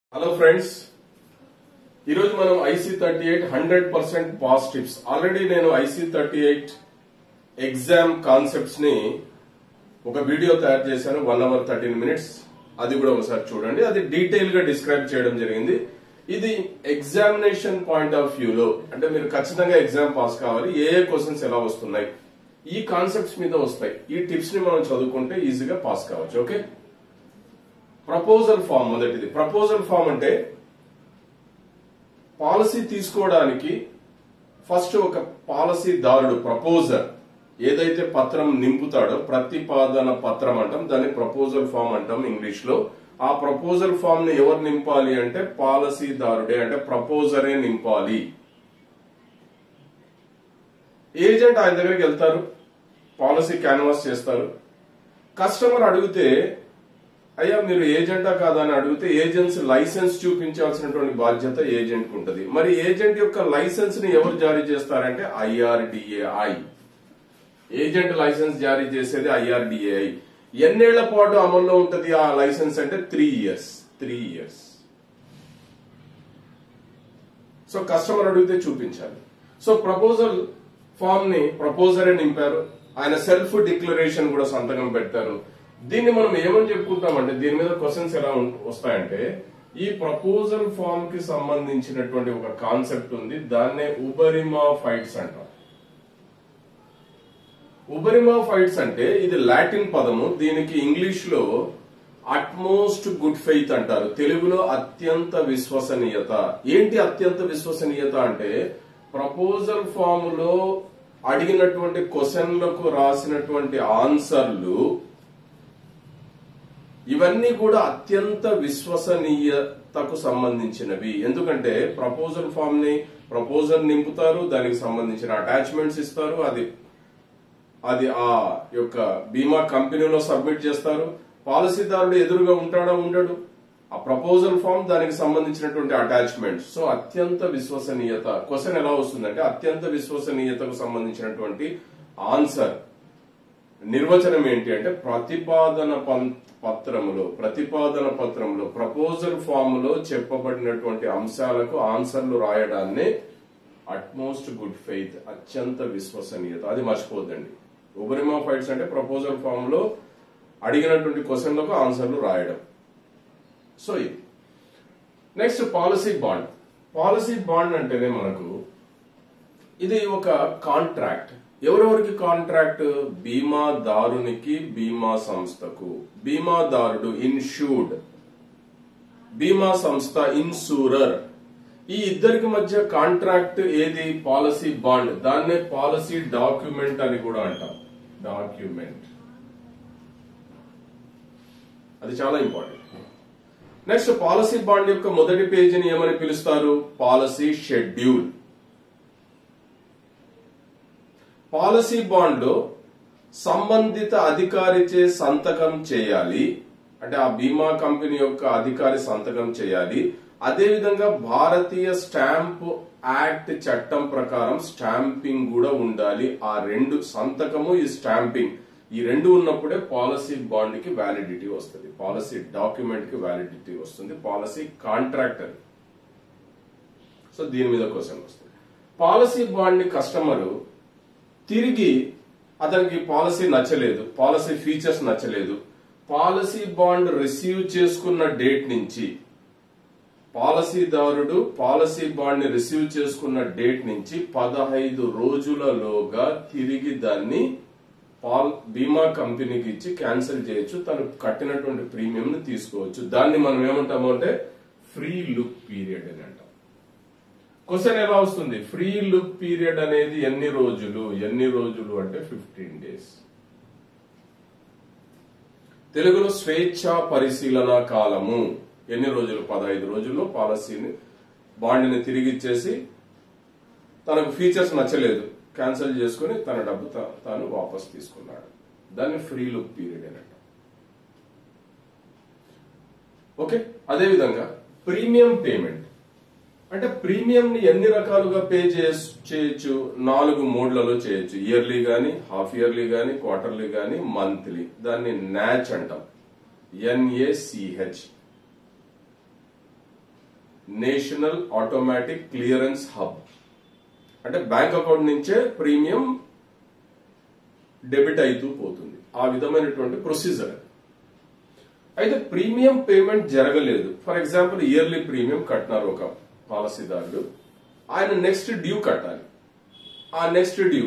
hello friends ఈరోజు మనం IC thirty eight hundred percent pass tips already నేను IC thirty eight exam concepts ని ఒక వీడియో తయారు చేశాను వన్ అవర్ థర్టీన్ మినిట్స్ అది కూడా ఒకసారి చూడండి అది డీటెయిల్ గా డిస్క్రైబ్ చేయడం జరిగింది ఇది ఎగ్జామినేషన్ పాయింట్ ఆఫ్ వ్యూలో అంటే మీరు ఖచ్చితంగా ఎగ్జామ్ పాస్ కావాలి ఏ ఏ క్వశ్చన్స్ ఎలా వస్తున్నాయి ఈ కాన్సెప్ట్స్ మీద వస్తాయి ఈ టిప్స్ ని మనం చదువుకుంటే ఈజీగా పాస్ కావచ్చు ఓకే ప్రపోజల్ ఫామ్ మొదటిది ప్రపోజల్ ఫామ్ అంటే పాలసీ తీసుకోవడానికి ఫస్ట్ ఒక పాలసీ దారుడు ప్రపోజర్ ఏదైతే పత్రం నింపుతాడో ప్రతిపాదన పత్రం అంటాం దాన్ని ప్రపోజల్ ఫామ్ అంటాం ఇంగ్లీష్ లో ఆ ప్రపోజల్ ఫామ్ ని ఎవరు నింపాలి అంటే పాలసీ దారుడే అంటే ప్రపోజరే నింపాలి ఏజెంట్ ఆయన దగ్గరికి వెళ్తారు పాలసీ క్యాన్వాస్ చేస్తారు కస్టమర్ అడిగితే అయ్యా మీరు ఏజెంటా కాదా అని అడిగితే ఏజెంట్స్ లైసెన్స్ చూపించాల్సినటువంటి బాధ్యత ఏజెంట్ కు ఉంటది మరి ఏజెంట్ యొక్క లైసెన్స్ ని ఎవరు జారీ చేస్తారంటే ఐఆర్డిఏఐ ఏజెంట్ లైసెన్స్ జారీ చేసేది ఐఆర్డిఏఐ ఎన్నేళ్ల పాటు అమల్లో ఉంటది ఆ లైసెన్స్ అంటే three years three years so customer అడిగితే చూపించాలి సో ప్రపోజల్ ఫామ్ ని ప్రపోజరే నింపారు ఆయన సెల్ఫ్ డిక్లరేషన్ కూడా సంతకం పెట్టారు దీన్ని మనం ఏమని చెప్పుకుంటామంటే దీని మీద క్వశ్చన్స్ ఎలా ఉం- వస్తాయంటే ఈ ప్రపోజల్ ఫామ్ కి సంబంధించినటువంటి ఒక కాన్సెప్ట్ ఉంది దాన్నే ఉబరిమా ఫైట్స్ అంటాం ఉబరిమా ఫైట్స్ అంటే ఇది లాటిన్ పదము దీనికి ఇంగ్లీష్ లో అట్మోస్ట్ గుడ్ ఫెయిత్ అంటారు తెలుగులో అత్యంత విశ్వసనీయత ఏంటి అత్యంత విశ్వసనీయత అంటే ప్రపోజల్ ఫామ్ లో అడిగినటువంటి క్వశ్చన్లకు రాసినటువంటి ఆన్సర్లు ఇవన్నీ కూడా అత్యంత విశ్వసనీయతకు సంబంధించినవి ఎందుకంటే ప్రపోజల్ ఫామ్ ని ప్రపోజల్ నింపుతారు దానికి సంబంధించిన అటాచ్మెంట్స్ ఇస్తారు అది అది ఆ యొక్క బీమా కంపెనీలో సబ్మిట్ చేస్తారు పాలసీదారుడు ఎదురుగా ఉంటాడా ఉండడు ఆ ప్రపోజల్ ఫామ్ దానికి సంబంధించినటువంటి అటాచ్మెంట్ సో అత్యంత విశ్వసనీయత క్వశ్చన్ ఎలా వస్తుందంటే అత్యంత విశ్వసనీయతకు సంబంధించినటువంటి ఆన్సర్ నిర్వచనం ఏంటి అంటే ప్రతిపాదన పం- పత్రములో ప్రతిపాదన పత్రంలో ప్రపోజల్ ఫామ్ లో చెప్పబడినటువంటి అంశాలకు ఆన్సర్లు రాయడాన్ని అట్మోస్ట్ గుడ్ ఫెయిత్ అత్యంత విశ్వసనీయత అది మర్చిపోద్దండి ఉబరిమా ఫైట్స్ అంటే ప్రపోజల్ ఫామ్ లో అడిగినటువంటి క్వశ్చన్లకు ఆన్సర్లు రాయడం సో ఇది next policy bond policy bond అంటేనే మనకు ఇది ఒక కాంట్రాక్ట్ ఎవరెవరికి కాంట్రాక్ట్ బీమాదారునికి బీమా సంస్థకు బీమాదారుడు ఇన్షూర్డ్ బీమా సంస్థ ఇన్సూరర్ ఈ ఇద్దరికి మధ్య కాంట్రాక్ట్ ఏది పాలసీ బాండ్ దాన్నే పాలసీ డాక్యుమెంట్ అని కూడా అంటాం డాక్యుమెంట్ అది చాలా ఇంపార్టెంట్ నెక్స్ట్ పాలసీ బాండ్ యొక్క మొదటి పేజీని ఏమని పిలుస్తారు పాలసీ షెడ్యూల్ పాలసీ బాండ్ లో సంబంధిత అధికారిచే సంతకం చేయాలి అంటే ఆ బీమా కంపెనీ యొక్క అధికారి సంతకం చేయాలి అదేవిధంగా భారతీయ స్టాంప్ యాక్ట్ చట్టం ప్రకారం స్టాంపింగ్ కూడా ఉండాలి ఆ రెండు సంతకము ఈ స్టాంపింగ్ ఈ రెండు ఉన్నప్పుడే పాలసీ బాండ్ కి వ్యాలిడిటీ వస్తుంది పాలసీ డాక్యుమెంట్ కి వ్యాలిడిటీ వస్తుంది పాలసీ కాంట్రాక్ట్ అది సో దీని మీద క్వశ్చన్ వస్తుంది పాలసీ బాండ్ ని కస్టమరు తిరిగి అతనికి పాలసీ నచ్చలేదు పాలసీ ఫీచర్స్ నచ్చలేదు పాలసీ బాండ్ రిసీవ్ చేసుకున్న డేట్ నుంచి పాలసీదారుడు పాలసీ బాండ్ ని రిసీవ్ చేసుకున్న డేట్ నుంచి పదహైదు రోజులలోగా తిరిగి దాన్ని పాల్ బీమా కంపెనీకి ఇచ్చి క్యాన్సిల్ చేయొచ్చు తను కట్టినటువంటి ప్రీమియం ని తీసుకోవచ్చు దాన్ని మనం ఏమంటాము అంటే ఫ్రీ లుక్ పీరియడ్ అని అంటాం క్వశ్చన్ ఎలా వస్తుంది ఫ్రీ లుక్ పీరియడ్ అనేది ఎన్ని రోజులు ఎన్ని రోజులు అంటే ఫిఫ్టీన్ డేస్ తెలుగులో స్వేచ్ఛ పరిశీలన కాలము ఎన్ని రోజులు పదహైదు రోజుల్లో పాలసీని బాండ్ని తిరిగి ఇచ్చేసి తనకు ఫీచర్స్ నచ్చలేదు క్యాన్సిల్ చేసుకుని తన డబ్బు తా- తాను వాపస్ తీసుకున్నాడు దాన్ని ఫ్రీ లుక్ పీరియడ్ అని అంటాం ఓకే అదేవిధంగా ప్రీమియం పేమెంట్ అంటే ప్రీమియం ని ఎన్ని రకాలుగా పే చేస్- చేయొచ్చు నాలుగు మోడ్లలో చేయొచ్చు ఇయర్లీ గాని హాఫ్ ఇయర్లీ గాని క్వార్టర్లీ గాని మంత్లీ దాన్ని నాచ్ అంటాం NACH national automatic clearance hub అంటే బ్యాంక్ అకౌంట్ నుంచే ప్రీమియం డెబిట్ అవుతూ పోతుంది ఆ విధమైనటువంటి ప్రొసీజర్ అది అయితే ప్రీమియం పేమెంట్ జరగలేదు ఫర్ ఎగ్జాంపుల్ ఇయర్లీ ప్రీమియం కట్టినారు ఒక పాలసీదారుడు ఆయన నెక్స్ట్ డ్యూ కట్టాలి ఆ నెక్స్ట్ డ్యూ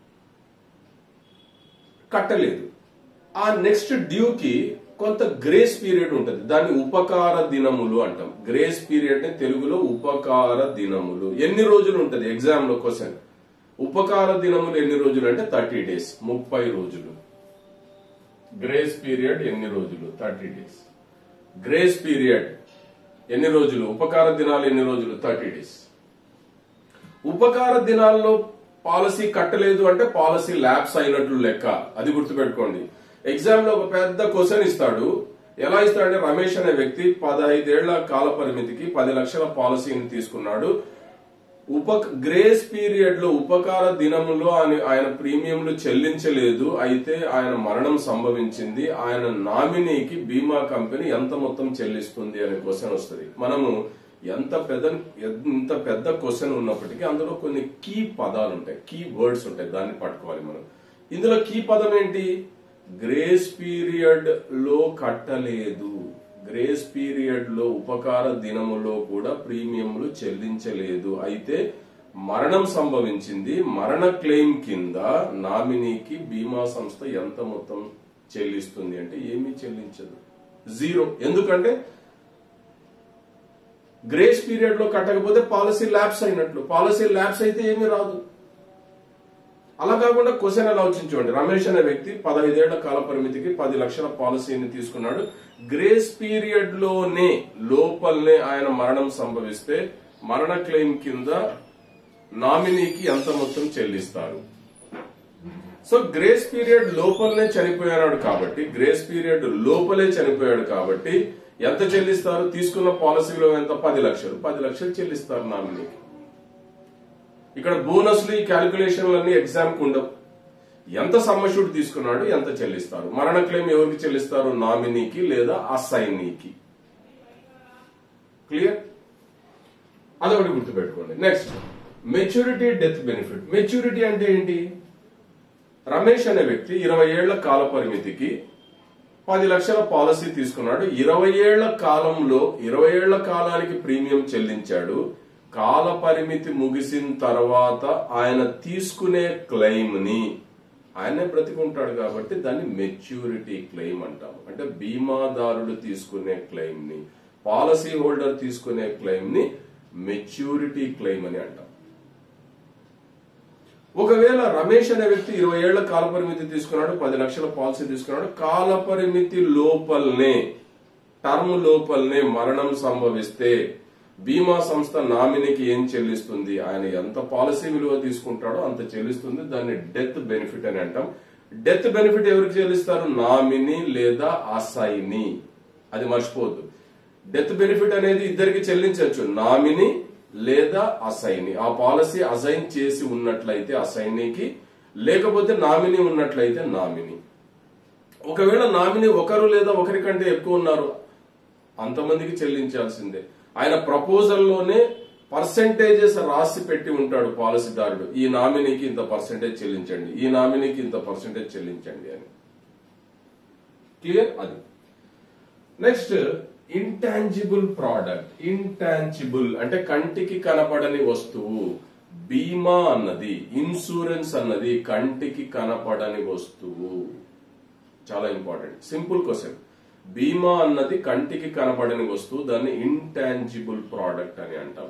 కట్టలేదు ఆ నెక్స్ట్ డ్యూకి కొంత గ్రేస్ పీరియడ్ ఉంటుంది దాన్ని ఉపకార దినములు అంటాం గ్రేస్ పీరియడ్ ని తెలుగులో ఉపకార దినములు ఎన్ని రోజులు ఉంటుంది ఎగ్జామ్ లో క్వశ్చన్ ఉపకార దినములు ఎన్ని రోజులు అంటే థర్టీ డేస్ ముప్పై రోజులు గ్రేస్ పీరియడ్ ఎన్ని రోజులు థర్టీ డేస్ గ్రేస్ పీరియడ్ ఎన్ని రోజులు ఉపకార దినాలు ఎన్ని రోజులు థర్టీ డేస్ ఉపకార దినాల్లో పాలసీ కట్టలేదు అంటే పాలసీ ల్యాబ్స్ అయినట్లు లెక్క అది గుర్తుపెట్టుకోండి ఎగ్జామ్ లో ఒక పెద్ద క్వశ్చన్ ఇస్తాడు ఎలా ఇస్తాడంటే రమేష్ అనే వ్యక్తి పదహైదేళ్ల కాల పరిమితికి పది లక్షల పాలసీని తీసుకున్నాడు ఉప గ్రేస్ పీరియడ్ లో ఉపకార దినములో ఆయన ఆయన ప్రీమియంలు చెల్లించలేదు అయితే ఆయన మరణం సంభవించింది ఆయన నామినీకి బీమా కంపెనీ ఎంత మొత్తం చెల్లిస్తుంది అనే క్వశ్చన్ వస్తుంది మనము ఎంత పెద్ద ఎంత పెద్ద క్వశ్చన్ ఉన్నప్పటికీ అందులో కొన్ని కీ పదాలు ఉంటాయి కీ వర్డ్స్ ఉంటాయి దాన్ని పట్టుకోవాలి మనం ఇందులో కీ పదం ఏంటి గ్రేస్ పీరియడ్ లో కట్టలేదు గ్రేస్ పీరియడ్ లో ఉపకార దినములో కూడా ప్రీమియంలు చెల్లించలేదు అయితే మరణం సంభవించింది మరణ క్లెయిమ్ కింద నామినీకి బీమా సంస్థ ఎంత మొత్తం చెల్లిస్తుంది అంటే ఏమీ చెల్లించదు జీరో ఎందుకంటే గ్రేస్ పీరియడ్ లో కట్టకపోతే పాలసీ ల్యాబ్స్ అయినట్లు పాలసీ ల్యాబ్స్ అయితే ఏమీ రాదు అలా కాకుండా క్వశ్చన్ ఎలా ఆలోచించండి రమేష్ అనే వ్యక్తి పదహైదేళ్ల కాల పరిమితికి పది లక్షల పాలసీని తీసుకున్నాడు గ్రేస్ పీరియడ్ లోనే లోపలనే ఆయన మరణం సంభవిస్తే మరణ క్లెయిమ్ కింద నామినీకి ఎంత మొత్తం చెల్లిస్తారు సో గ్రేస్ పీరియడ్ లోపలనే చనిపోయాడు కాబట్టి గ్రేస్ పీరియడ్ లోపలే చనిపోయాడు కాబట్టి ఎంత చెల్లిస్తారు తీసుకున్న పాలసీలో ఎంత పది లక్షలు పది లక్షలు చెల్లిస్తారు నామినీకి ఇక్కడ బోనస్లు ఈ క్యాలిక్యులేషన్లన్నీ ఎగ్జామ్ కు ఉండవు ఎంత సమ్మషూట్ తీసుకున్నాడు ఎంత చెల్లిస్తారు మరణ క్లెయిమ్ ఎవరికి చెల్లిస్తారు నామినీకి లేదా అసైనీకి క్లియర్ అదొకటి గుర్తుపెట్టుకోండి next maturity death benefit maturity అంటే ఏంటి రమేష్ అనే వ్యక్తి ఇరవై ఏళ్ల కాల పరిమితికి పది లక్షల పాలసీ తీసుకున్నాడు ఇరవై ఏళ్ల కాలంలో ఇరవై ఏళ్ల కాలానికి ప్రీమియం చెల్లించాడు కాల పరిమితి ముగిసిన తర్వాత ఆయన తీసుకునే క్లెయిమ్ ని ఆయనే బ్రతికుంటాడు కాబట్టి దాన్ని మెచ్యూరిటీ క్లెయిమ్ అంటాం అంటే బీమాదారుడు తీసుకునే క్లెయిమ్ ని పాలసీ హోల్డర్ తీసుకునే క్లెయిమ్ ని మెచ్యూరిటీ క్లెయిమ్ అని అంటాం ఒకవేళ రమేష్ అనే వ్యక్తి ఇరవై ఏళ్ల కాల పరిమితి తీసుకున్నాడు పది లక్షల పాలసీ తీసుకున్నాడు కాల పరిమితి లోపలనే టర్మ్ లోపలనే మరణం సంభవిస్తే బీమా సంస్థ నామినీకి ఏం చెల్లిస్తుంది ఆయన ఎంత పాలసీ విలువ తీసుకుంటాడో అంత చెల్లిస్తుంది దాన్ని డెత్ బెనిఫిట్ అని అంటాం డెత్ బెనిఫిట్ ఎవరికి చెల్లిస్తారు నామినీ లేదా అసైని అది మర్చిపోవద్దు డెత్ బెనిఫిట్ అనేది ఇద్దరికి చెల్లించవచ్చు నామినీ లేదా అసైని ఆ పాలసీ అసైన్ చేసి ఉన్నట్లయితే అసైనీకి లేకపోతే నామినీ ఉన్నట్లయితే నామినీ ఒకవేళ నామినీ ఒకరు లేదా ఒకరి కంటే ఎక్కువ ఉన్నారు అంతమందికి చెల్లించాల్సిందే ఆయన ప్రపోజల్ లోనే పర్సెంటేజెస్ రాసి పెట్టి ఉంటాడు పాలసీదారుడు ఈ నామినీకి ఇంత పర్సెంటేజ్ చెల్లించండి ఈ నామినీకి ఇంత పర్సెంటేజ్ చెల్లించండి అని క్లియర్ అది నెక్స్ట్ ఇంటాంజిబుల్ ప్రోడక్ట్ ఇంటాంజిబుల్ అంటే కంటికి కనపడని వస్తువు బీమా అన్నది ఇన్సూరెన్స్ అన్నది కంటికి కనపడని వస్తువు చాలా ఇంపార్టెంట్ సింపుల్ క్వశ్చన్ బీమా అన్నది కంటికి కనపడని వస్తువు దాన్ని ఇంటాంజిబుల్ ప్రోడక్ట్ అని అంటాం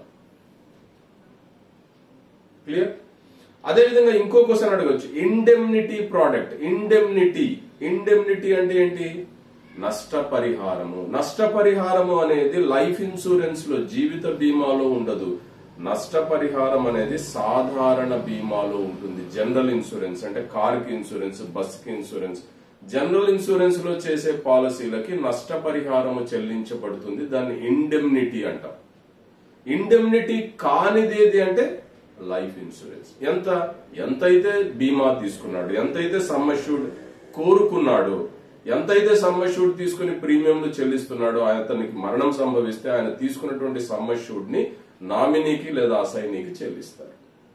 క్లియర్ అదేవిధంగా ఇంకో క్వశ్చన్ అడగచ్చు ఇండెమ్నిటీ ప్రోడక్ట్ ఇండెమ్నిటీ ఇండెమ్నిటీ అంటే ఏంటి నష్టపరిహారము నష్టపరిహారము అనేది లైఫ్ ఇన్సూరెన్స్ లో జీవిత బీమాలో ఉండదు నష్టపరిహారం అనేది సాధారణ బీమాలో ఉంటుంది జనరల్ ఇన్సూరెన్స్ అంటే కార్ కి ఇన్సూరెన్స్ బస్ కి ఇన్సూరెన్స్ జనరల్ ఇన్సూరెన్స్ లో చేసే పాలసీలకి నష్టపరిహారము చెల్లించబడుతుంది దాన్ని ఇండెమ్నిటీ అంటాం ఇండెమ్నిటీ కానిదేది అంటే లైఫ్ ఇన్సూరెన్స్ ఎంత ఎంతైతే బీమా తీసుకున్నాడు ఎంతైతే సమ్మష్యూడ్ కోరుకున్నాడు ఎంతైతే సమ్మష్యూడ్ తీసుకుని ప్రీమియంలు చెల్లిస్తున్నాడో అతనికి మరణం సంభవిస్తే ఆయన తీసుకున్నటువంటి సమ్మష్యూడ్ ని నామినీకి లేదా అసైనీకి చెల్లిస్తారు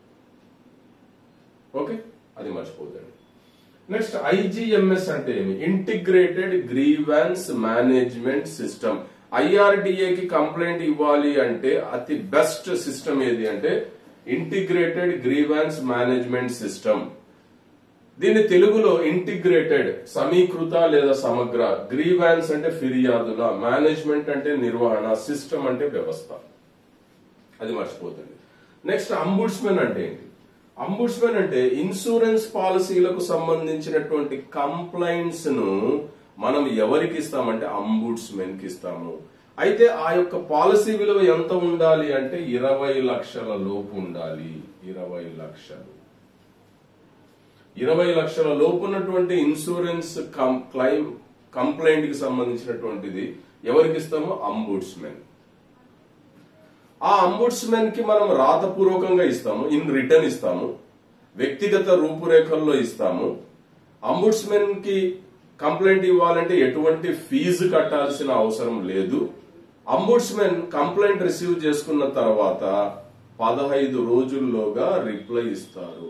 ఓకే అది మర్చిపోదండి నెక్స్ట్ ఐజిఎంఎస్ అంటే ఏమి ఇంటిగ్రేటెడ్ గ్రీవాన్స్ మేనేజ్మెంట్ సిస్టమ్ ఐఆర్డిఏకి కంప్లైంట్ ఇవ్వాలి అంటే అతి బెస్ట్ సిస్టమ్ ఏది అంటే ఇంటిగ్రేటెడ్ గ్రీవాన్స్ మేనేజ్మెంట్ సిస్టమ్ దీన్ని తెలుగులో ఇంటిగ్రేటెడ్ సమీకృత లేదా సమగ్ర గ్రీవాన్స్ అంటే ఫిర్యాదుల మేనేజ్మెంట్ అంటే నిర్వహణ సిస్టమ్ అంటే వ్యవస్థ అది మర్చిపోతుంది నెక్స్ట్ అంబుడ్స్మెన్ అంటే ఏంటి అంబుడ్స్మెన్ అంటే ఇన్సూరెన్స్ పాలసీలకు సంబంధించినటువంటి కంప్లైంట్స్ ను మనం ఎవరికి ఇస్తామంటే అంబుడ్స్మెన్ కి ఇస్తాము అయితే ఆ యొక్క పాలసీ విలువ ఎంత ఉండాలి అంటే ఇరవై లక్షల లోపు ఉండాలి ఇరవై లక్షలు ఇరవై లక్షల లోపు ఉన్నటువంటి ఇన్సూరెన్స్ క్లైమ్ కంప్లైంట్ కి సంబంధించినటువంటిది ఎవరికి ఇస్తామో అంబుడ్స్మెన్ ఆ అంబుడ్స్మెన్ కి మనం రాతపూర్వకంగా ఇస్తాము ఇన్ రిటర్న్ ఇస్తాము వ్యక్తిగత రూపురేఖల్లో ఇస్తాము అంబుడ్స్మెన్ కి కంప్లైంట్ ఇవ్వాలంటే ఎటువంటి ఫీజు కట్టాల్సిన అవసరం లేదు అంబుడ్స్మెన్ కంప్లైంట్ రిసీవ్ చేసుకున్న తర్వాత పదహైదు రోజుల్లోగా రిప్లై ఇస్తారు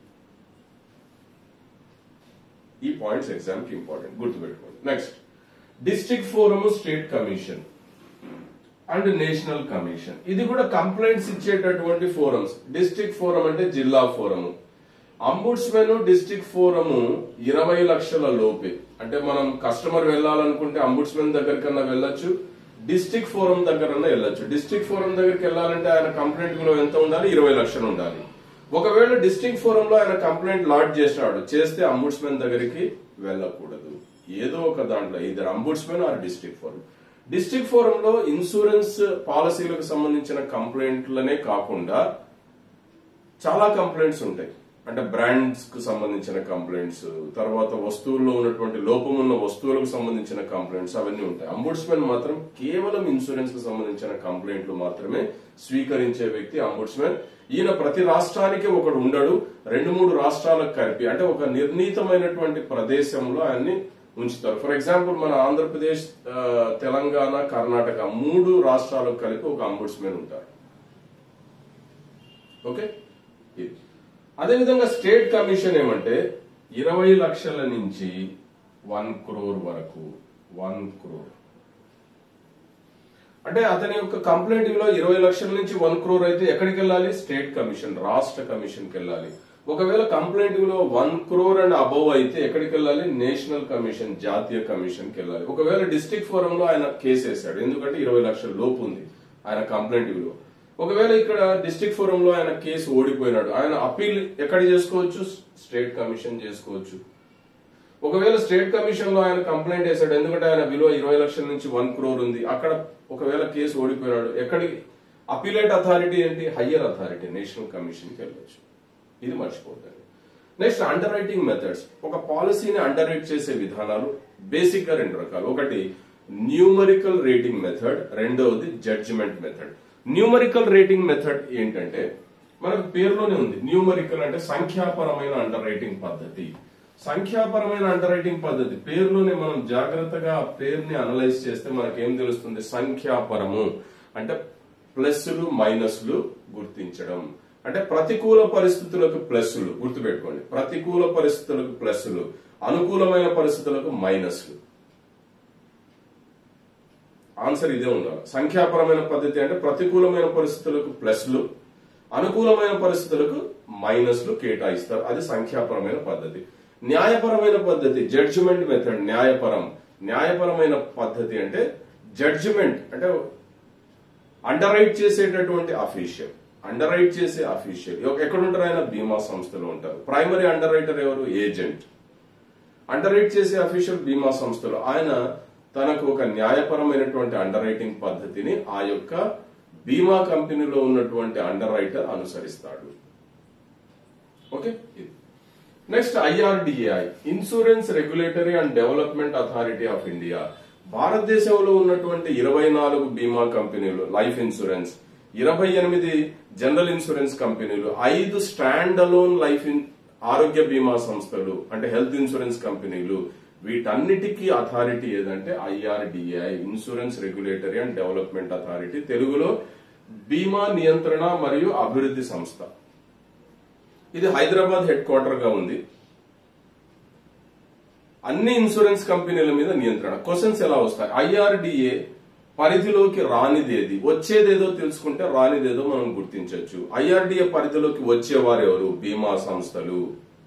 ఈ పాయింట్స్ ఎగ్జామ్ కి ఇంపార్టెంట్ గుర్తుపెట్టుకోండి next district forum state commission and national commission ఇది కూడా కంప్లైంట్స్ ఇచ్చేటటువంటి ఫోరమ్స్ డిస్ట్రిక్ట్ ఫోరం అంటే జిల్లా ఫోరము అంబుడ్స్మెన్ డిస్ట్రిక్ట్ ఫోరము ఇరవై లక్షల లోపే అంటే మనం కస్టమర్ వెళ్ళాలనుకుంటే అంబుడ్స్మెన్ దగ్గర కన్నా వెళ్ళొచ్చు డిస్ట్రిక్ట్ ఫోరం దగ్గరన్నా వెళ్ళొచ్చు డిస్ట్రిక్ట్ ఫోరం దగ్గరికి వెళ్ళాలంటే ఆయన కంప్లైంట్ విలువ ఎంత ఉండాలి ఇరవై లక్షలు ఉండాలి ఒకవేళ డిస్ట్రిక్ట్ ఫోరం లో ఆయన కంప్లైంట్ లాడ్ చేసినాడు చేస్తే అంబుడ్స్మెన్ దగ్గరికి వెళ్ళకూడదు ఏదో ఒక దాంట్లో ఇద్దరు ombudsmen or district forum district forum లో ఇన్సూరెన్స్ పాలసీలకు సంబంధించిన కంప్లైంట్లనే కాకుండా చాలా కంప్లైంట్స్ ఉంటాయి అంటే బ్రాండ్స్ కు సంబంధించిన కంప్లైంట్స్ తర్వాత వస్తువుల్లో ఉన్నటువంటి లోపం ఉన్న వస్తువులకు సంబంధించిన కంప్లైంట్స్ అవన్నీ ఉంటాయి అంబుడ్స్మెన్ మాత్రం కేవలం ఇన్సూరెన్స్ కు సంబంధించిన కంప్లైంట్లు మాత్రమే స్వీకరించే వ్యక్తి అంబుడ్స్మెన్ ఈయన ప్రతి రాష్ట్రానికి ఒకడు ఉండడు రెండు మూడు రాష్ట్రాలకు కలిపి అంటే ఒక నిర్ణీతమైనటువంటి ప్రదేశంలో ఆయన్ని ఉంచుతారు ఫర్ ఎగ్జాంపుల్ మన ఆంధ్రప్రదేశ్ ఆ, తెలంగాణ కర్ణాటక మూడు రాష్ట్రాలకు కలిపి ఒక అంబుడ్స్మెన్ ఉంటారు ఓకే ఇది అదేవిధంగా స్టేట్ కమిషన్ ఏమంటే ఇరవై లక్షల నుంచి వన్ క్రోర్ వరకు వన్ క్రోర్ అంటే అతని యొక్క కంప్లైంట్ విలువ ఇరవై లక్షల నుంచి వన్ క్రోర్ అయితే ఎక్కడికి వెళ్ళాలి స్టేట్ కమిషన్ రాష్ట్ర కమిషన్ కి వెళ్ళాలి ఒకవేళ కంప్లైంట్ విలువ వన్ క్రోర్ అండ్ అబవ్ అయితే ఎక్కడికి వెళ్ళాలి నేషనల్ కమిషన్ జాతీయ కమిషన్ కి వెళ్ళాలి ఒకవేళ డిస్ట్రిక్ట్ ఫోరం లో ఆయన కేసు వేశాడు ఎందుకంటే ఇరవై లక్షల లోపు ఉంది ఆయన కంప్లైంట్ విలువ ఒకవేళ ఇక్కడ డిస్ట్రిక్ట్ ఫోరం లో ఆయన కేసు ఓడిపోయినాడు ఆయన అప్పీల్ ఎక్కడ చేసుకోవచ్చు స్టేట్ కమిషన్ చేసుకోవచ్చు ఒకవేళ స్టేట్ కమిషన్ లో ఆయన కంప్లైంట్ వేశాడు ఎందుకంటే ఆయన విలువ ఇరవై లక్షల నుంచి వన్ క్రోర్ ఉంది అక్కడ ఒకవేళ కేసు ఓడిపోయినాడు ఎక్కడికి అపీలేట్ అథారిటీ ఏంటి హయ్యర్ అథారిటీ నేషనల్ కమిషన్ కి వెళ్ళొచ్చు ఇది మర్చిపోతుంది నెక్స్ట్ అండర్ రైటింగ్ మెథడ్స్ ఒక పాలసీని అండర్ రైట్ చేసే విధానాలు బేసిక్ గా రెండు రకాలు ఒకటి న్యూమరికల్ రేటింగ్ మెథడ్ రెండవది judgement method numerical rating method ఏంటంటే మనకు పేరులోనే ఉంది న్యూమరికల్ అంటే సంఖ్యాపరమైన అండర్ రైటింగ్ పద్ధతి సంఖ్యాపరమైన అండర్ రైటింగ్ పద్ధతి పేరులోనే మనం జాగ్రత్తగా ఆ పేరుని అనలైజ్ చేస్తే మనకి ఏం తెలుస్తుంది సంఖ్యాపరము అంటే ప్లస్లు మైనస్లు గుర్తించడం అంటే ప్రతికూల పరిస్థితులకు ప్లస్లు గుర్తుపెట్టుకోండి ప్రతికూల పరిస్థితులకు ప్లస్లు అనుకూలమైన పరిస్థితులకు మైనస్లు ఆన్సర్ ఇదే ఉండాలి సంఖ్యాపరమైన పద్ధతి అంటే ప్రతికూలమైన పరిస్థితులకు ప్లస్లు అనుకూలమైన పరిస్థితులకు మైనస్లు కేటాయిస్తారు అది సంఖ్యాపరమైన పద్ధతి న్యాయపరమైన పద్ధతి జడ్జిమెంట్ మెథడ్ న్యాయపరం న్యాయపరమైన పద్ధతి అంటే జడ్జిమెంట్ అంటే అండర్ రైట్ చేసేటటువంటి అఫీషియల్ అండర్ రైట్ చేసే అఫీషియల్ ఎక్కడ ఉంటారు ఆయన బీమా సంస్థలో ఉంటారు ప్రైమరీ అండర్ రైటర్ ఎవరు ఏజెంట్ అండర్ రైట్ చేసే అఫీషియల్ బీమా సంస్థలో ఆయన తనకు ఒక న్యాయపరమైనటువంటి అండర్ రైటింగ్ పద్ధతిని ఆ యొక్క బీమా కంపెనీలో ఉన్నటువంటి అండర్ రైటర్ అనుసరిస్తాడు ఓకే ఇది next IRDAI insurance regulatory and development authority of India భారతదేశంలో ఉన్నటువంటి ఇరవై నాలుగు బీమా కంపెనీలు లైఫ్ ఇన్సూరెన్స్ ఇరవై ఎనిమిది జనరల్ ఇన్సూరెన్స్ కంపెనీలు ఐదు స్టాండ్ అలోన్ లైఫ్ ఇన్ ఆరోగ్య బీమా సంస్థలు అంటే హెల్త్ ఇన్సూరెన్స్ కంపెనీలు వీటన్నిటికీ అథారిటీ ఏదంటే IRDI insurance regulatory and development authority తెలుగులో బీమా నియంత్రణ మరియు అభివృద్ధి సంస్థ ఇది హైదరాబాద్ హెడ్ క్వార్టర్ గా ఉంది అన్ని ఇన్సూరెన్స్ కంపెనీల మీద నియంత్రణ క్వశ్చన్స్ ఎలా వస్తాయి ఐఆర్డిఏ పరిధిలోకి రానిదేది వచ్చేదేదో తెలుసుకుంటే రానిదేదో మనం గుర్తించవచ్చు ఐఆర్డిఏ పరిధిలోకి వచ్చేవారు ఎవరు బీమా సంస్థలు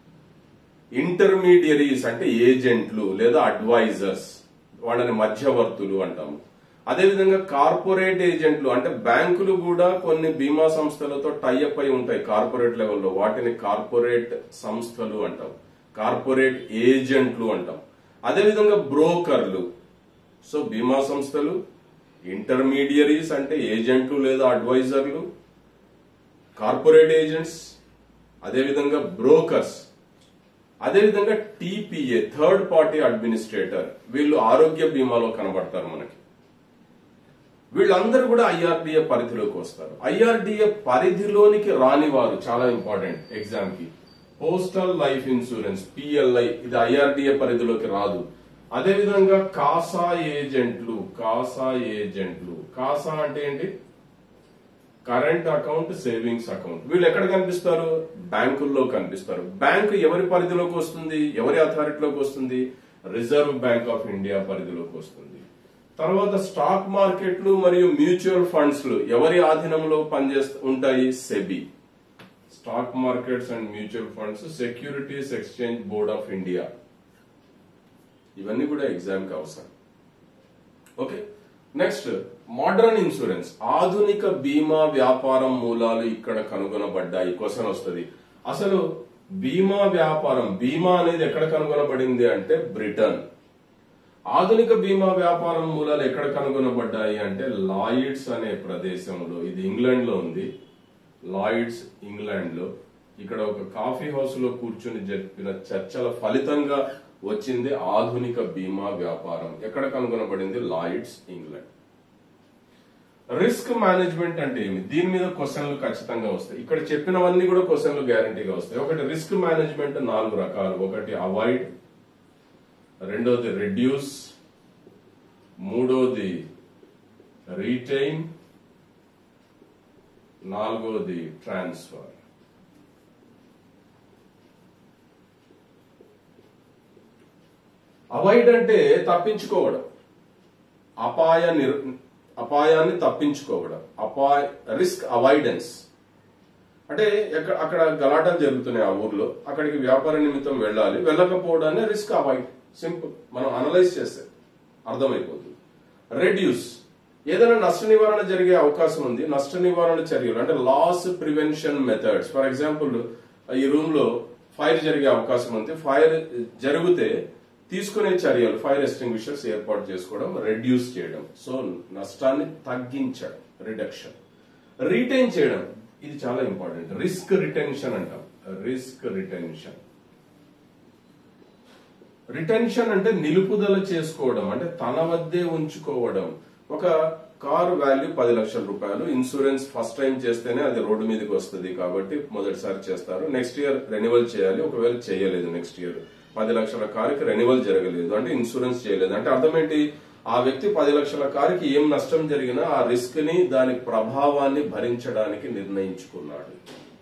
ఇంటర్మీడియరీస్ అంటే ఏజెంట్లు లేదా అడ్వైజర్స్ వాళ్ళని మధ్యవర్తులు అంటాము అదేవిధంగా కార్పొరేట్ ఏజెంట్లు అంటే బ్యాంకులు కూడా కొన్ని బీమా సంస్థలతో టైఅప్ అయి ఉంటాయి కార్పొరేట్ లెవెల్లో వాటిని కార్పొరేట్ సంస్థలు అంటాం కార్పొరేట్ ఏజెంట్లు అంటాం అదేవిధంగా బ్రోకర్లు సో బీమా సంస్థలు ఇంటర్మీడియరీస్ అంటే ఏజెంట్లు లేదా అడ్వైజర్లు కార్పొరేట్ ఏజెంట్స్ అదేవిధంగా బ్రోకర్స్ అదేవిధంగా టీపీఏ థర్డ్ పార్టీ అడ్మినిస్ట్రేటర్ వీళ్ళు ఆరోగ్య బీమాలో కనబడతారు మనకి వీళ్ళందరూ కూడా ఐఆర్డిఏ పరిధిలోకి వస్తారు ఐఆర్డిఏ పరిధిలోనికి రాని వారు చాలా ఇంపార్టెంట్ ఎగ్జామ్ కి పోస్టల్ లైఫ్ ఇన్సూరెన్స్ పిఎల్ఐ ఇది ఐఆర్డిఏ పరిధిలోకి రాదు అదేవిధంగా కాసా ఏజెంట్లు కాసా ఏజెంట్లు కాసా అంటే ఏంటి కరెంట్ అకౌంట్ సేవింగ్స్ అకౌంట్ వీళ్ళు ఎక్కడ కనిపిస్తారు బ్యాంకుల్లో కనిపిస్తారు బ్యాంకు ఎవరి పరిధిలోకి వస్తుంది ఎవరి అథారిటీలోకి వస్తుంది రిజర్వ్ బ్యాంక్ ఆఫ్ ఇండియా పరిధిలోకి వస్తుంది తర్వాత స్టాక్ మార్కెట్లు మరియు మ్యూచువల్ ఫండ్స్ ఎవరి ఆధీనంలో పనిచేస్తూ ఉంటాయి SEBI stock markets and mutual funds securities exchange board of India ఇవన్నీ కూడా ఎగ్జామ్ కి అవసరం ఓకే నెక్స్ట్ మోడర్న్ ఇన్సూరెన్స్ ఆధునిక బీమా వ్యాపారం మూలాలు ఇక్కడ కనుగొనబడ్డాయి క్వశ్చన్ వస్తుంది అసలు బీమా వ్యాపారం బీమా అనేది ఎక్కడ కనుగొనబడింది అంటే బ్రిటన్ ఆధునిక బీమా వ్యాపారం మూలాలు ఎక్కడ కనుగొనబడ్డాయి అంటే లాయిడ్స్ అనే ప్రదేశంలో ఇది ఇంగ్లాండ్ లో ఉంది లాయిడ్స్ ఇంగ్లాండ్ లో ఇక్కడ ఒక కాఫీ హౌస్ లో కూర్చుని జరిపిన చర్చల ఫలితంగా వచ్చింది ఆధునిక బీమా వ్యాపారం ఎక్కడ కనుగొనబడింది లాయిడ్స్ ఇంగ్లాండ్ రిస్క్ మేనేజ్మెంట్ అంటే ఏమి దీని మీద క్వశ్చన్లు ఖచ్చితంగా వస్తాయి ఇక్కడ చెప్పినవన్నీ కూడా క్వశ్చన్లు గ్యారంటీగా వస్తాయి ఒకటి రిస్క్ మేనేజ్మెంట్ నాలుగు రకాలు ఒకటి అవాయిడ్ రెండోది రెడ్యూస్ మూడోది రీటైన్ నాలుగోది ట్రాన్స్ఫర్ అవాయిడ్ అంటే తప్పించుకోవడం అపాయ నిర్ అపాయాన్ని తప్పించుకోవడం అపాయ రిస్క్ అవాయిడెన్స్ అంటే ఎక్కడ అక్కడ గలాటాలు జరుగుతున్నాయి ఆ ఊర్లో అక్కడికి వ్యాపార నిమిత్తం వెళ్ళాలి వెళ్ళకపోవడాన్ని రిస్క్ అవాయిడ్ సింపుల్ మనం అనలైజ్ చేస్తే అర్థమైపోతుంది రెడ్యూస్ ఏదైనా నష్ట నివారణ జరిగే అవకాశం ఉంది నష్ట నివారణ చర్యలు అంటే loss prevention methods for example ఈ రూమ్ లో ఫైర్ జరిగే అవకాశం ఉంది ఫైర్ జరిగితే తీసుకునే చర్యలు ఫైర్ ఎస్టింగ్విషర్స్ ఏర్పాటు చేసుకోవడం రెడ్యూస్ చేయడం సో నష్టాన్ని తగ్గించడం రిడక్షన్ రీటైన్ చేయడం ఇది చాలా ఇంపార్టెంట్ రిస్క్ రిటెన్షన్ అంటాం రిస్క్ రిటెన్షన్ రిటెన్షన్ అంటే నిలుపుదల చేసుకోవడం అంటే తన వద్దే ఉంచుకోవడం ఒక కారు వాల్యూ పది లక్షల రూపాయలు ఇన్సూరెన్స్ ఫస్ట్ టైం చేస్తేనే అది రోడ్డు మీదకి వస్తుంది కాబట్టి మొదటిసారి చేస్తారు నెక్స్ట్ ఇయర్ రెన్యువల్ చేయాలి ఒకవేళ చేయలేదు నెక్స్ట్ ఇయర్ పది లక్షల కారుకి రెన్యువల్ జరగలేదు అంటే ఇన్సూరెన్స్ చేయలేదు అంటే అర్థం ఏంటి ఆ వ్యక్తి పది లక్షల కారుకి ఏం నష్టం జరిగినా ఆ రిస్క్ ని దాని ప్రభావాన్ని భరించడానికి నిర్ణయించుకున్నాడు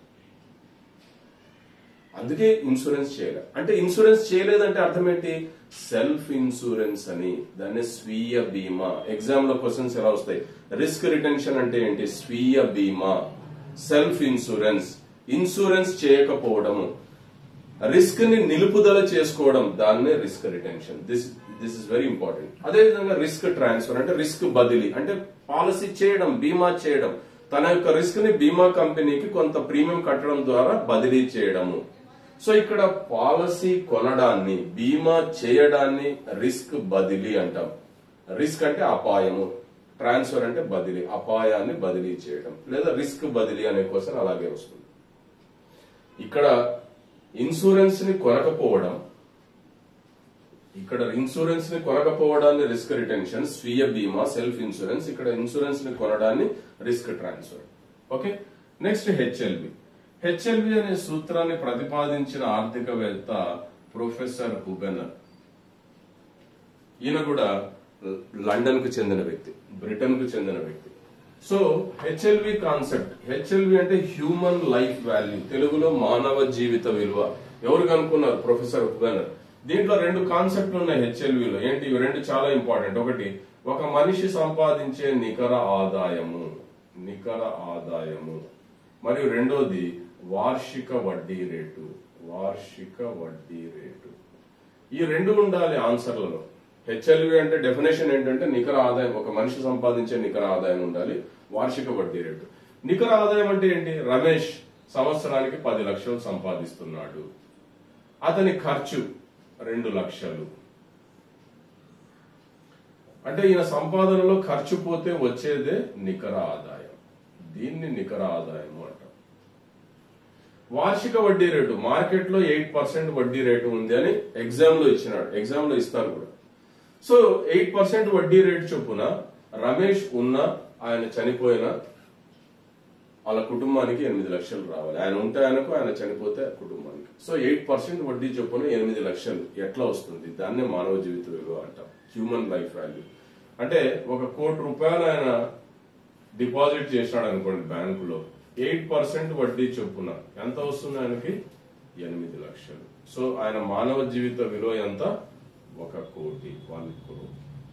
అందుకే ఇన్సూరెన్స్ చేయలే అంటే ఇన్సూరెన్స్ చేయలేదంటే అర్థం ఏంటి సెల్ఫ్ ఇన్సూరెన్స్ అని దాన్ని స్వీయ బీమా ఎగ్జామ్ లో క్వశ్చన్స్ ఎలా వస్తాయి రిస్క్ రిటెన్షన్ అంటే ఏంటి స్వీయ బీమా సెల్ఫ్ ఇన్సూరెన్స్ ఇన్సూరెన్స్ చేయకపోవడము రిస్క్ ని నిలుపుదల చేసుకోవడం దాన్నే risk retention this this is very important అదేవిధంగా రిస్క్ ట్రాన్స్ఫర్ అంటే రిస్క్ బదిలీ అంటే పాలసీ చేయడం బీమా చేయడం తన యొక్క రిస్క్ ని బీమా కంపెనీకి కొంత ప్రీమియం కట్టడం ద్వారా బదిలీ చేయడము సో ఇక్కడ పాలసీ కొనడాన్ని బీమా చేయడాన్ని రిస్క్ బదిలీ అంటాం రిస్క్ అంటే అపాయము ట్రాన్స్ఫర్ అంటే బదిలీ అపాయాన్ని బదిలీ చేయడం లేదా రిస్క్ బదిలీ అనే క్వశ్చన్ అలాగే వస్తుంది ఇక్కడ ఇన్సూరెన్స్ ని కొనకపోవడం ఇక్కడ ఇన్సూరెన్స్ ని కొనకపోవడాన్ని రిస్క్ రిటెన్షన్ స్వీయ బీమా సెల్ఫ్ ఇన్సూరెన్స్ ఇక్కడ ఇన్సూరెన్స్ ని కొనడాన్ని risk transfer okay next HLB HLB అనే సూత్రాన్ని ప్రతిపాదించిన ఆర్థికవేత్త ప్రొఫెసర్ హుబెనర్ ఈయన కూడా లండన్ కు చెందిన వ్యక్తి బ్రిటన్ కు చెందిన వ్యక్తి సో హెచ్ఎల్వి కాన్సెప్ట్ హెచ్ఎల్వి అంటే హ్యూమన్ లైఫ్ వాల్యూ తెలుగులో మానవ జీవిత విలువ ఎవరు కనుక్కున్నారు ప్రొఫెసర్ హుగనర్ దీంట్లో రెండు కాన్సెప్ట్లు ఉన్నాయి హెచ్ఎల్విలో ఏంటి ఇవి రెండు చాలా ఇంపార్టెంట్ ఒకటి ఒక మనిషి సంపాదించే నికర ఆదాయము నికర ఆదాయము మరియు రెండోది వార్షిక వడ్డీ రేటు వార్షిక వడ్డీ రేటు ఈ రెండు ఉండాలి ఆన్సర్లలో హెచ్ఎల్వి అంటే డెఫినేషన్ ఏంటంటే నికర ఆదాయం ఒక మనిషి సంపాదించే నికర ఆదాయం ఉండాలి వార్షిక వడ్డీ రేటు నికర ఆదాయం అంటే ఏంటి రమేష్ సంవత్సరానికి పది లక్షలు సంపాదిస్తున్నాడు అతని ఖర్చు రెండు లక్షలు అంటే ఈయన సంపాదనలో ఖర్చు పోతే వచ్చేదే నికర ఆదాయం దీన్ని నికర ఆదాయం అంటాం వార్షిక వడ్డీ రేటు మార్కెట్ లో ఎయిట్ పర్సెంట్ వడ్డీ రేటు ఉంది అని ఎగ్జామ్ లో ఇచ్చినాడు ఎగ్జామ్ లో ఇస్తారు కూడా సో ఎయిట్ పర్సెంట్ వడ్డీ రేటు చొప్పున రమేష్ ఉన్న ఆయన చనిపోయిన వాళ్ళ కుటుంబానికి ఎనిమిది లక్షలు రావాలి ఆయన ఉంటే ఆయనకు ఆయన చనిపోతే ఆ కుటుంబానికి సో ఎయిట్ పర్సెంట్ వడ్డీ చొప్పున ఎనిమిది లక్షలు ఎట్లా వస్తుంది దాన్నే మానవ జీవిత విలువ అంటాం హ్యూమన్ లైఫ్ వాల్యూ అంటే ఒక కోటి రూపాయలు ఆయన డిపాజిట్ చేసినాడు అనుకోండి బ్యాంకులో ఎయిట్ పర్సెంట్ వడ్డీ చొప్పున ఎంత వస్తుంది ఆయనకి ఎనిమిది లక్షలు సో ఆయన మానవ జీవిత విలువ ఎంత ఒక కోటి వన్ క్రోర్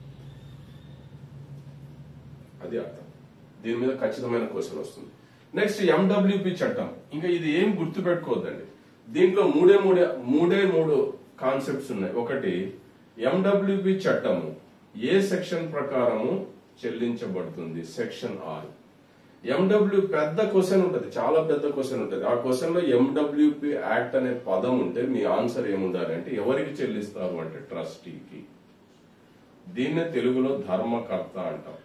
అది అర్థం దీని మీద ఖచ్చితమైన క్వశ్చన్ వస్తుంది నెక్స్ట్ ఎండబ్ల్యూపి చట్టం ఇంకా ఇది ఏం గుర్తు పెట్టుకోవద్దండి దీంట్లో మూడే మూడే మూడే మూడు కాన్సెప్ట్స్ ఉన్నాయి ఒకటి ఎండబ్ల్యూపి చట్టము ఏ సెక్షన్ ప్రకారము చెల్లించబడుతుంది సెక్షన్ ఆరు ఎండబ్ల్యూ పెద్ద క్వశ్చన్ ఉంటది చాలా పెద్ద క్వశ్చన్ ఉంటది ఆ క్వశ్చన్ లో ఎండబ్ల్యూపి యాక్ట్ అనే పదం ఉంటే మీ ఆన్సర్ ఏముండాలి అంటే ఎవరికి చెల్లిస్తారు అంటే ట్రస్టీకి దీన్నే తెలుగులో ధర్మకర్త అంటాం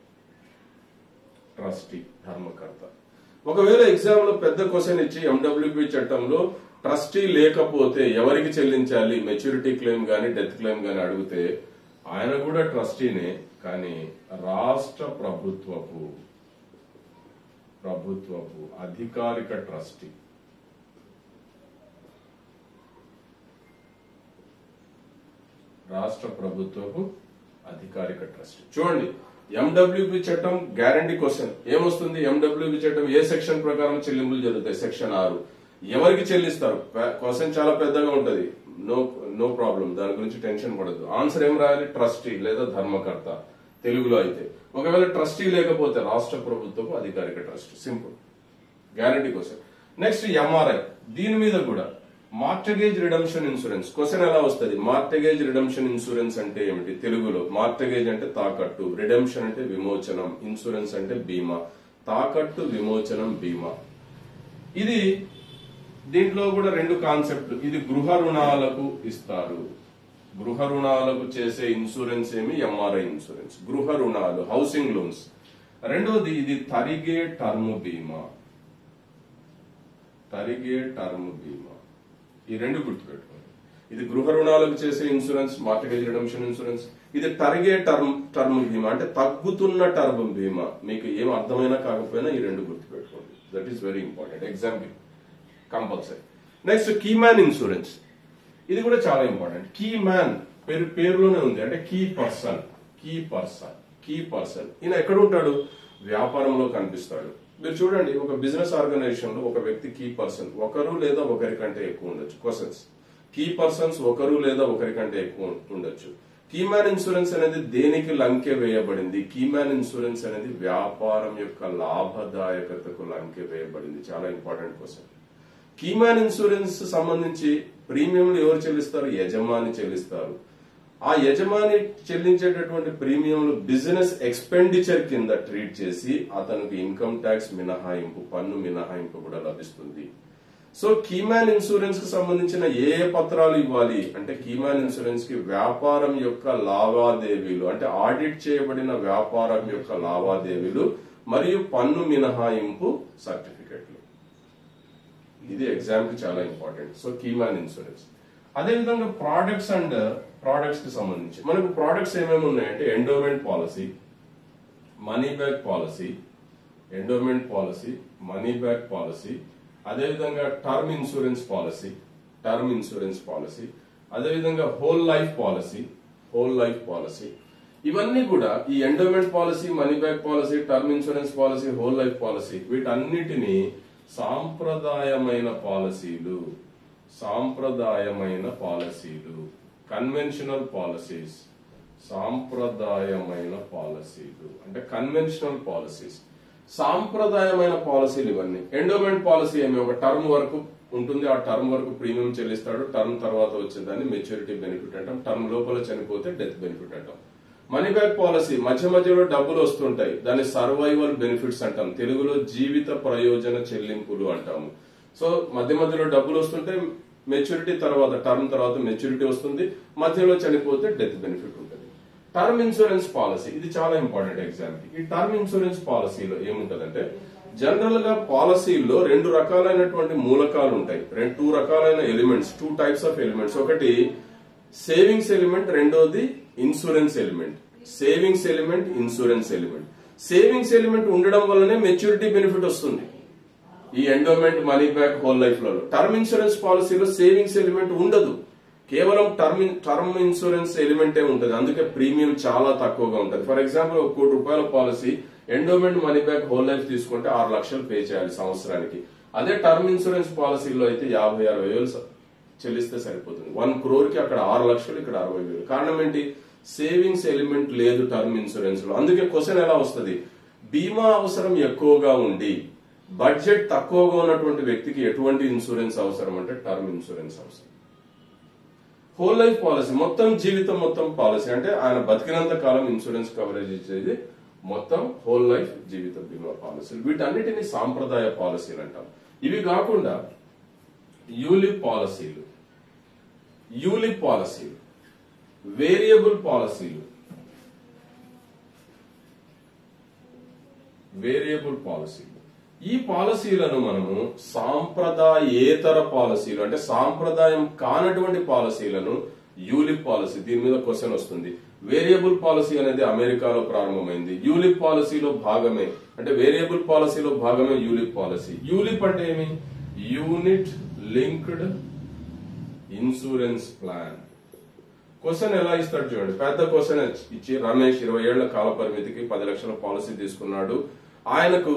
ట్రస్టీ ధర్మకర్త ఒకవేళ ఎగ్జామ్ లో పెద్ద క్వశ్చన్ ఇచ్చి ఎండబ్ల్యూపి చట్టంలో ట్రస్టీ లేకపోతే ఎవరికి చెల్లించాలి మెచ్యూరిటీ క్లెయిమ్ గాని డెత్ క్లెయిమ్ గాని అడిగితే ఆయన కూడా ట్రస్టీనే కానీ రాష్ట్ర ప్రభుత్వపు ప్రభుత్వపు అధికారిక ట్రస్టీ రాష్ట్ర ప్రభుత్వపు అధికారిక ట్రస్ట్ చూడండి ఎండబ్ల్యూపి చట్టం గ్యారంటీ క్వశ్చన్ ఏమొస్తుంది ఎండబ్ల్యూపి చట్టం ఏ సెక్షన్ ప్రకారం చెల్లింపులు జరుగుతాయి సెక్షన్ ఆరు ఎవరికి చెల్లిస్తారు క్వశ్చన్ చాలా పెద్దగా ఉంటది నో నో ప్రాబ్లం దాని గురించి టెన్షన్ పడద్దు ఆన్సర్ ఏం రాయాలి ట్రస్టీ లేదా ధర్మకర్త తెలుగులో అయితే ఒకవేళ ట్రస్టీ లేకపోతే రాష్ట్ర ప్రభుత్వపు అధికారిక trust simple guarantee question next MRI దీని మీద కూడా మార్టగేజ్ రిడమ్షన్ ఇన్సూరెన్స్ క్వశ్చన్ ఎలా వస్తుంది మార్టగేజ్ రిడమ్షన్ ఇన్సూరెన్స్ అంటే ఏమిటి తెలుగులో మార్టగేజ్ అంటే తాకట్టు రిడమ్షన్ అంటే విమోచనం ఇన్సూరెన్స్ అంటే బీమా తాకట్టు విమోచనం బీమా ఇది దీంట్లో కూడా రెండు కాన్సెప్ట్లు ఇది గృహ రుణాలకు ఇస్తారు గృహ రుణాలకు చేసే ఇన్సూరెన్స్ ఏమి ఎంఆర్ఐ ఇన్సూరెన్స్ గృహ రుణాలు హౌసింగ్ లోన్స్ రెండోది ఇది తరిగే టర్మ్ బీమా తరిగే టర్మ్ బీమా ఈ రెండు గుర్తుపెట్టుకోండి ఇది గృహ రుణాలకు చేసే ఇన్సూరెన్స్ మార్కెటేజ్ రిడమ్షన్ ఇన్సూరెన్స్ ఇది తరిగే టర్మ్ టర్మ్ బీమా అంటే తగ్గుతున్న టర్మ్ బీమా మీకు ఏం అర్థమైనా కాకపోయినా ఈ రెండు గుర్తుపెట్టుకోండి that is very important exam compulsory next key man insurance ఇది కూడా చాలా ఇంపార్టెంట్ కీ మ్యాన్ పేరు పేరులోనే ఉంది అంటే key person key person key person ఈయన ఎక్కడ ఉంటాడు వ్యాపారంలో కనిపిస్తాడు మీరు చూడండి ఒక బిజినెస్ ఆర్గనైజేషన్ లో ఒక వ్యక్తి కీ పర్సన్ ఒకరు లేదా ఒకరి కంటే ఎక్కువ ఉండొచ్చు క్వశ్చన్స్ కీ పర్సన్స్ ఒకరు లేదా ఒకరి కంటే ఎక్కువ ఉండొచ్చు కీమ్యాన్ ఇన్సూరెన్స్ అనేది దేనికి లంకె వేయబడింది కీమ్యాన్ ఇన్సూరెన్స్ అనేది వ్యాపారం యొక్క లాభదాయకతకు లంకె వేయబడింది చాలా ఇంపార్టెంట్ క్వశ్చన్ కీమ్యాన్ ఇన్సూరెన్స్ సంబంధించి ప్రీమియంలు ఎవరు చెల్లిస్తారు యజమాని చెల్లిస్తారు ఆ యజమాని చెల్లించేటటువంటి ప్రీమియంలు బిజినెస్ ఎక్స్పెండిచర్ కింద ట్రీట్ చేసి అతనికి ఇన్కమ్ ట్యాక్స్ మినహాయింపు పన్ను మినహాయింపు కూడా లభిస్తుంది సో కీమ్యాన్ ఇన్సూరెన్స్ కి సంబంధించిన ఏ ఏ పత్రాలు ఇవ్వాలి అంటే కీమ్యాన్ ఇన్సూరెన్స్ కి వ్యాపారం యొక్క లావాదేవీలు అంటే ఆడిట్ చేయబడిన వ్యాపారం యొక్క లావాదేవీలు మరియు పన్ను మినహాయింపు సర్టిఫికెట్లు ఇది ఎగ్జామ్ కి చాలా ఇంపార్టెంట్ సో కీమ్యాన్ ఇన్సూరెన్స్ అదే విధంగా ప్రోడక్ట్స్ అండ్ ప్రోడక్ట్స్ కి సంబంధించి మనకు ప్రోడక్ట్స్ ఏమేమి ఉన్నాయంటే endowment policy money back policy endowment policy money back policy అదేవిధంగా term insurance policy term insurance policy అదేవిధంగా whole life policy whole life policy ఇవన్నీ కూడా ఈ endowment policy money back policy term insurance policy whole life policy వీటన్నిటిని సాంప్రదాయమైన పాలసీలు సాంప్రదాయమైన పాలసీలు కన్వెన్షనల్ పాలసీస్ సాంప్రదాయమైన పాలసీలు అంటే కన్వెన్షనల్ పాలసీస్ సాంప్రదాయమైన పాలసీలు ఇవన్నీ ఎండోమెంట్ పాలసీ ఏమి ఒక టర్మ్ వరకు ఉంటుంది ఆ టర్మ్ వరకు ప్రీమియం చెల్లిస్తాడు టర్మ్ తర్వాత వచ్చేదాన్ని మెచ్యూరిటీ బెనిఫిట్ అంటాం టర్మ్ లోపల చనిపోతే డెత్ బెనిఫిట్ అంటాం మనీ బ్యాక్ పాలసీ మధ్య మధ్యలో డబ్బులు వస్తుంటాయి దాన్ని సర్వైవల్ బెనిఫిట్స్ అంటాం తెలుగులో జీవిత ప్రయోజన చెల్లింపులు అంటాము సో మధ్య మధ్యలో డబ్బులు వస్తుంటే మెచ్యూరిటీ తర్వాత టర్మ్ తర్వాత మెచ్యూరిటీ వస్తుంది మధ్యలో చనిపోతే డెత్ బెనిఫిట్ ఉంటుంది టర్మ్ ఇన్సూరెన్స్ పాలసీ ఇది చాలా ఇంపార్టెంట్ ఎగ్జామ్ కి ఈ టర్మ్ ఇన్సూరెన్స్ పాలసీలో ఏముంటదంటే జనరల్ గా పాలసీల్లో రెండు రకాలైనటువంటి మూలకాలు ఉంటాయి రెండు టూ రకాలైన elements two types of elements ఒకటి సేవింగ్స్ ఎలిమెంట్ రెండోది insurance element savings element insurance element savings element ఉండడం వల్లనే మెచ్యూరిటీ బెనిఫిట్ వస్తుంది ఈ endowment money back whole life లో టర్మ్ ఇన్సూరెన్స్ పాలసీలో సేవింగ్స్ ఎలిమెంట్ ఉండదు కేవలం టర్మ్ టర్మ్ ఇన్సూరెన్స్ ఎలిమెంటే ఉంటుంది అందుకే ప్రీమియం చాలా తక్కువగా ఉంటుంది ఫర్ ఎగ్జాంపుల్ ఒక కోటి రూపాయల policy endowment money back whole life తీసుకుంటే ఆరు లక్షలు పే చేయాలి సంవత్సరానికి అదే టర్మ్ ఇన్సూరెన్స్ పాలసీలో అయితే యాభై అరవై వేలు స- చెల్లిస్తే సరిపోతుంది వన్ క్రోర్ కి అక్కడ ఆరు లక్షలు ఇక్కడ అరవై వేలు కారణం ఏంటి సేవింగ్స్ ఎలిమెంట్ లేదు టర్మ్ ఇన్సూరెన్స్ లో అందుకే క్వశ్చన్ ఎలా వస్తుంది బీమా అవసరం ఎక్కువగా ఉండి బడ్జెట్ తక్కువగా ఉన్నటువంటి వ్యక్తికి ఎటువంటి ఇన్సూరెన్స్ అవసరం అంటే టర్మ్ ఇన్సూరెన్స్ అవసరం హోల్ లైఫ్ పాలసీ మొత్తం జీవితం మొత్తం పాలసీ అంటే ఆయన బతికినంత కాలం ఇన్సూరెన్స్ కవరేజ్ ఇచ్చేది మొత్తం హోల్ లైఫ్ జీవిత బీమా పాలసీలు వీటన్నిటిని సాంప్రదాయ పాలసీలు అంటాం ఇవి కాకుండా యూలిప్ పాలసీలు యూలిప్ పాలసీలు వేరియబుల్ పాలసీలు వేరియబుల్ పాలసీలు ఈ పాలసీలను మనము సాంప్రదాయేతర పాలసీలు అంటే సాంప్రదాయం కానటువంటి పాలసీలను యూలిప్ పాలసీ దీని మీద క్వశ్చన్ వస్తుంది వేరియబుల్ పాలసీ అనేది అమెరికాలో ప్రారంభమైంది యూలిప్ పాలసీలో భాగమే అంటే వేరియబుల్ పాలసీలో భాగమే యూలిప్ పాలసీ యూలిప్ అంటే ఏమి unit linked insurance plan question ఎలా ఇస్తాడు చూడండి పెద్ద క్వశ్చన్ ఇచ్చి రమేష్ ఇరవై ఏళ్ల కాల పరిమితికి పది లక్షల పాలసీ తీసుకున్నాడు ఆయనకు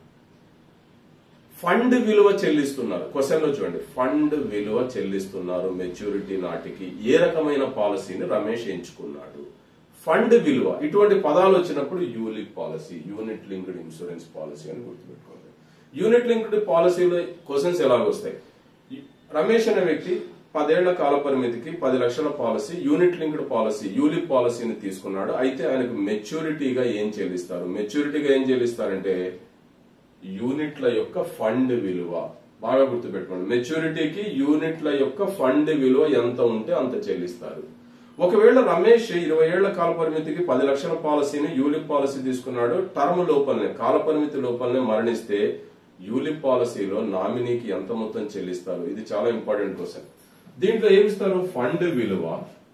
ఫండ్ విలువ చెల్లిస్తున్నారు క్వశ్చన్ లో చూడండి ఫండ్ విలువ చెల్లిస్తున్నారు మెచ్యూరిటీ నాటికి ఏ రకమైన పాలసీని రమేష్ ఎంచుకున్నాడు ఫండ్ విలువ ఇటువంటి పదాలు వచ్చినప్పుడు ULIP policy unit linked insurance policy అని గుర్తుపెట్టుకోండి యూనిట్ లింక్డ్ పాలసీలో క్వశ్చన్స్ ఎలాగ వస్తాయి రమేష్ అనే వ్యక్తి పదేళ్ల కాల పరిమితికి పది లక్షల policy unit linked policy ULIP పాలసీని తీసుకున్నాడు అయితే ఆయనకు మెచ్యూరిటీగా ఏం చెల్లిస్తారు మెచ్యూరిటీగా ఏం చెల్లిస్తారంటే యూనిట్ల యొక్క ఫండ్ విలువ బాగా గుర్తుపెట్టుకోండి మెచ్యూరిటీకి యూనిట్ల యొక్క ఫండ్ విలువ ఎంత ఉంటే అంత చెల్లిస్తారు ఒకవేళ రమేష్ ఇరవై ఏళ్ల కాల పరిమితికి పది లక్షల పాలసీని యూలిప్ పాలసీ తీసుకున్నాడు టర్మ్ లోపలనే కాల పరిమితి లోపలనే మరణిస్తే యూలిప్ పాలసీలో నామినీకి ఎంత మొత్తం చెల్లిస్తారు ఇది చాలా ఇంపార్టెంట్ క్వశ్చన్ దీంట్లో ఏమిస్తారు ఫండ్ విలువ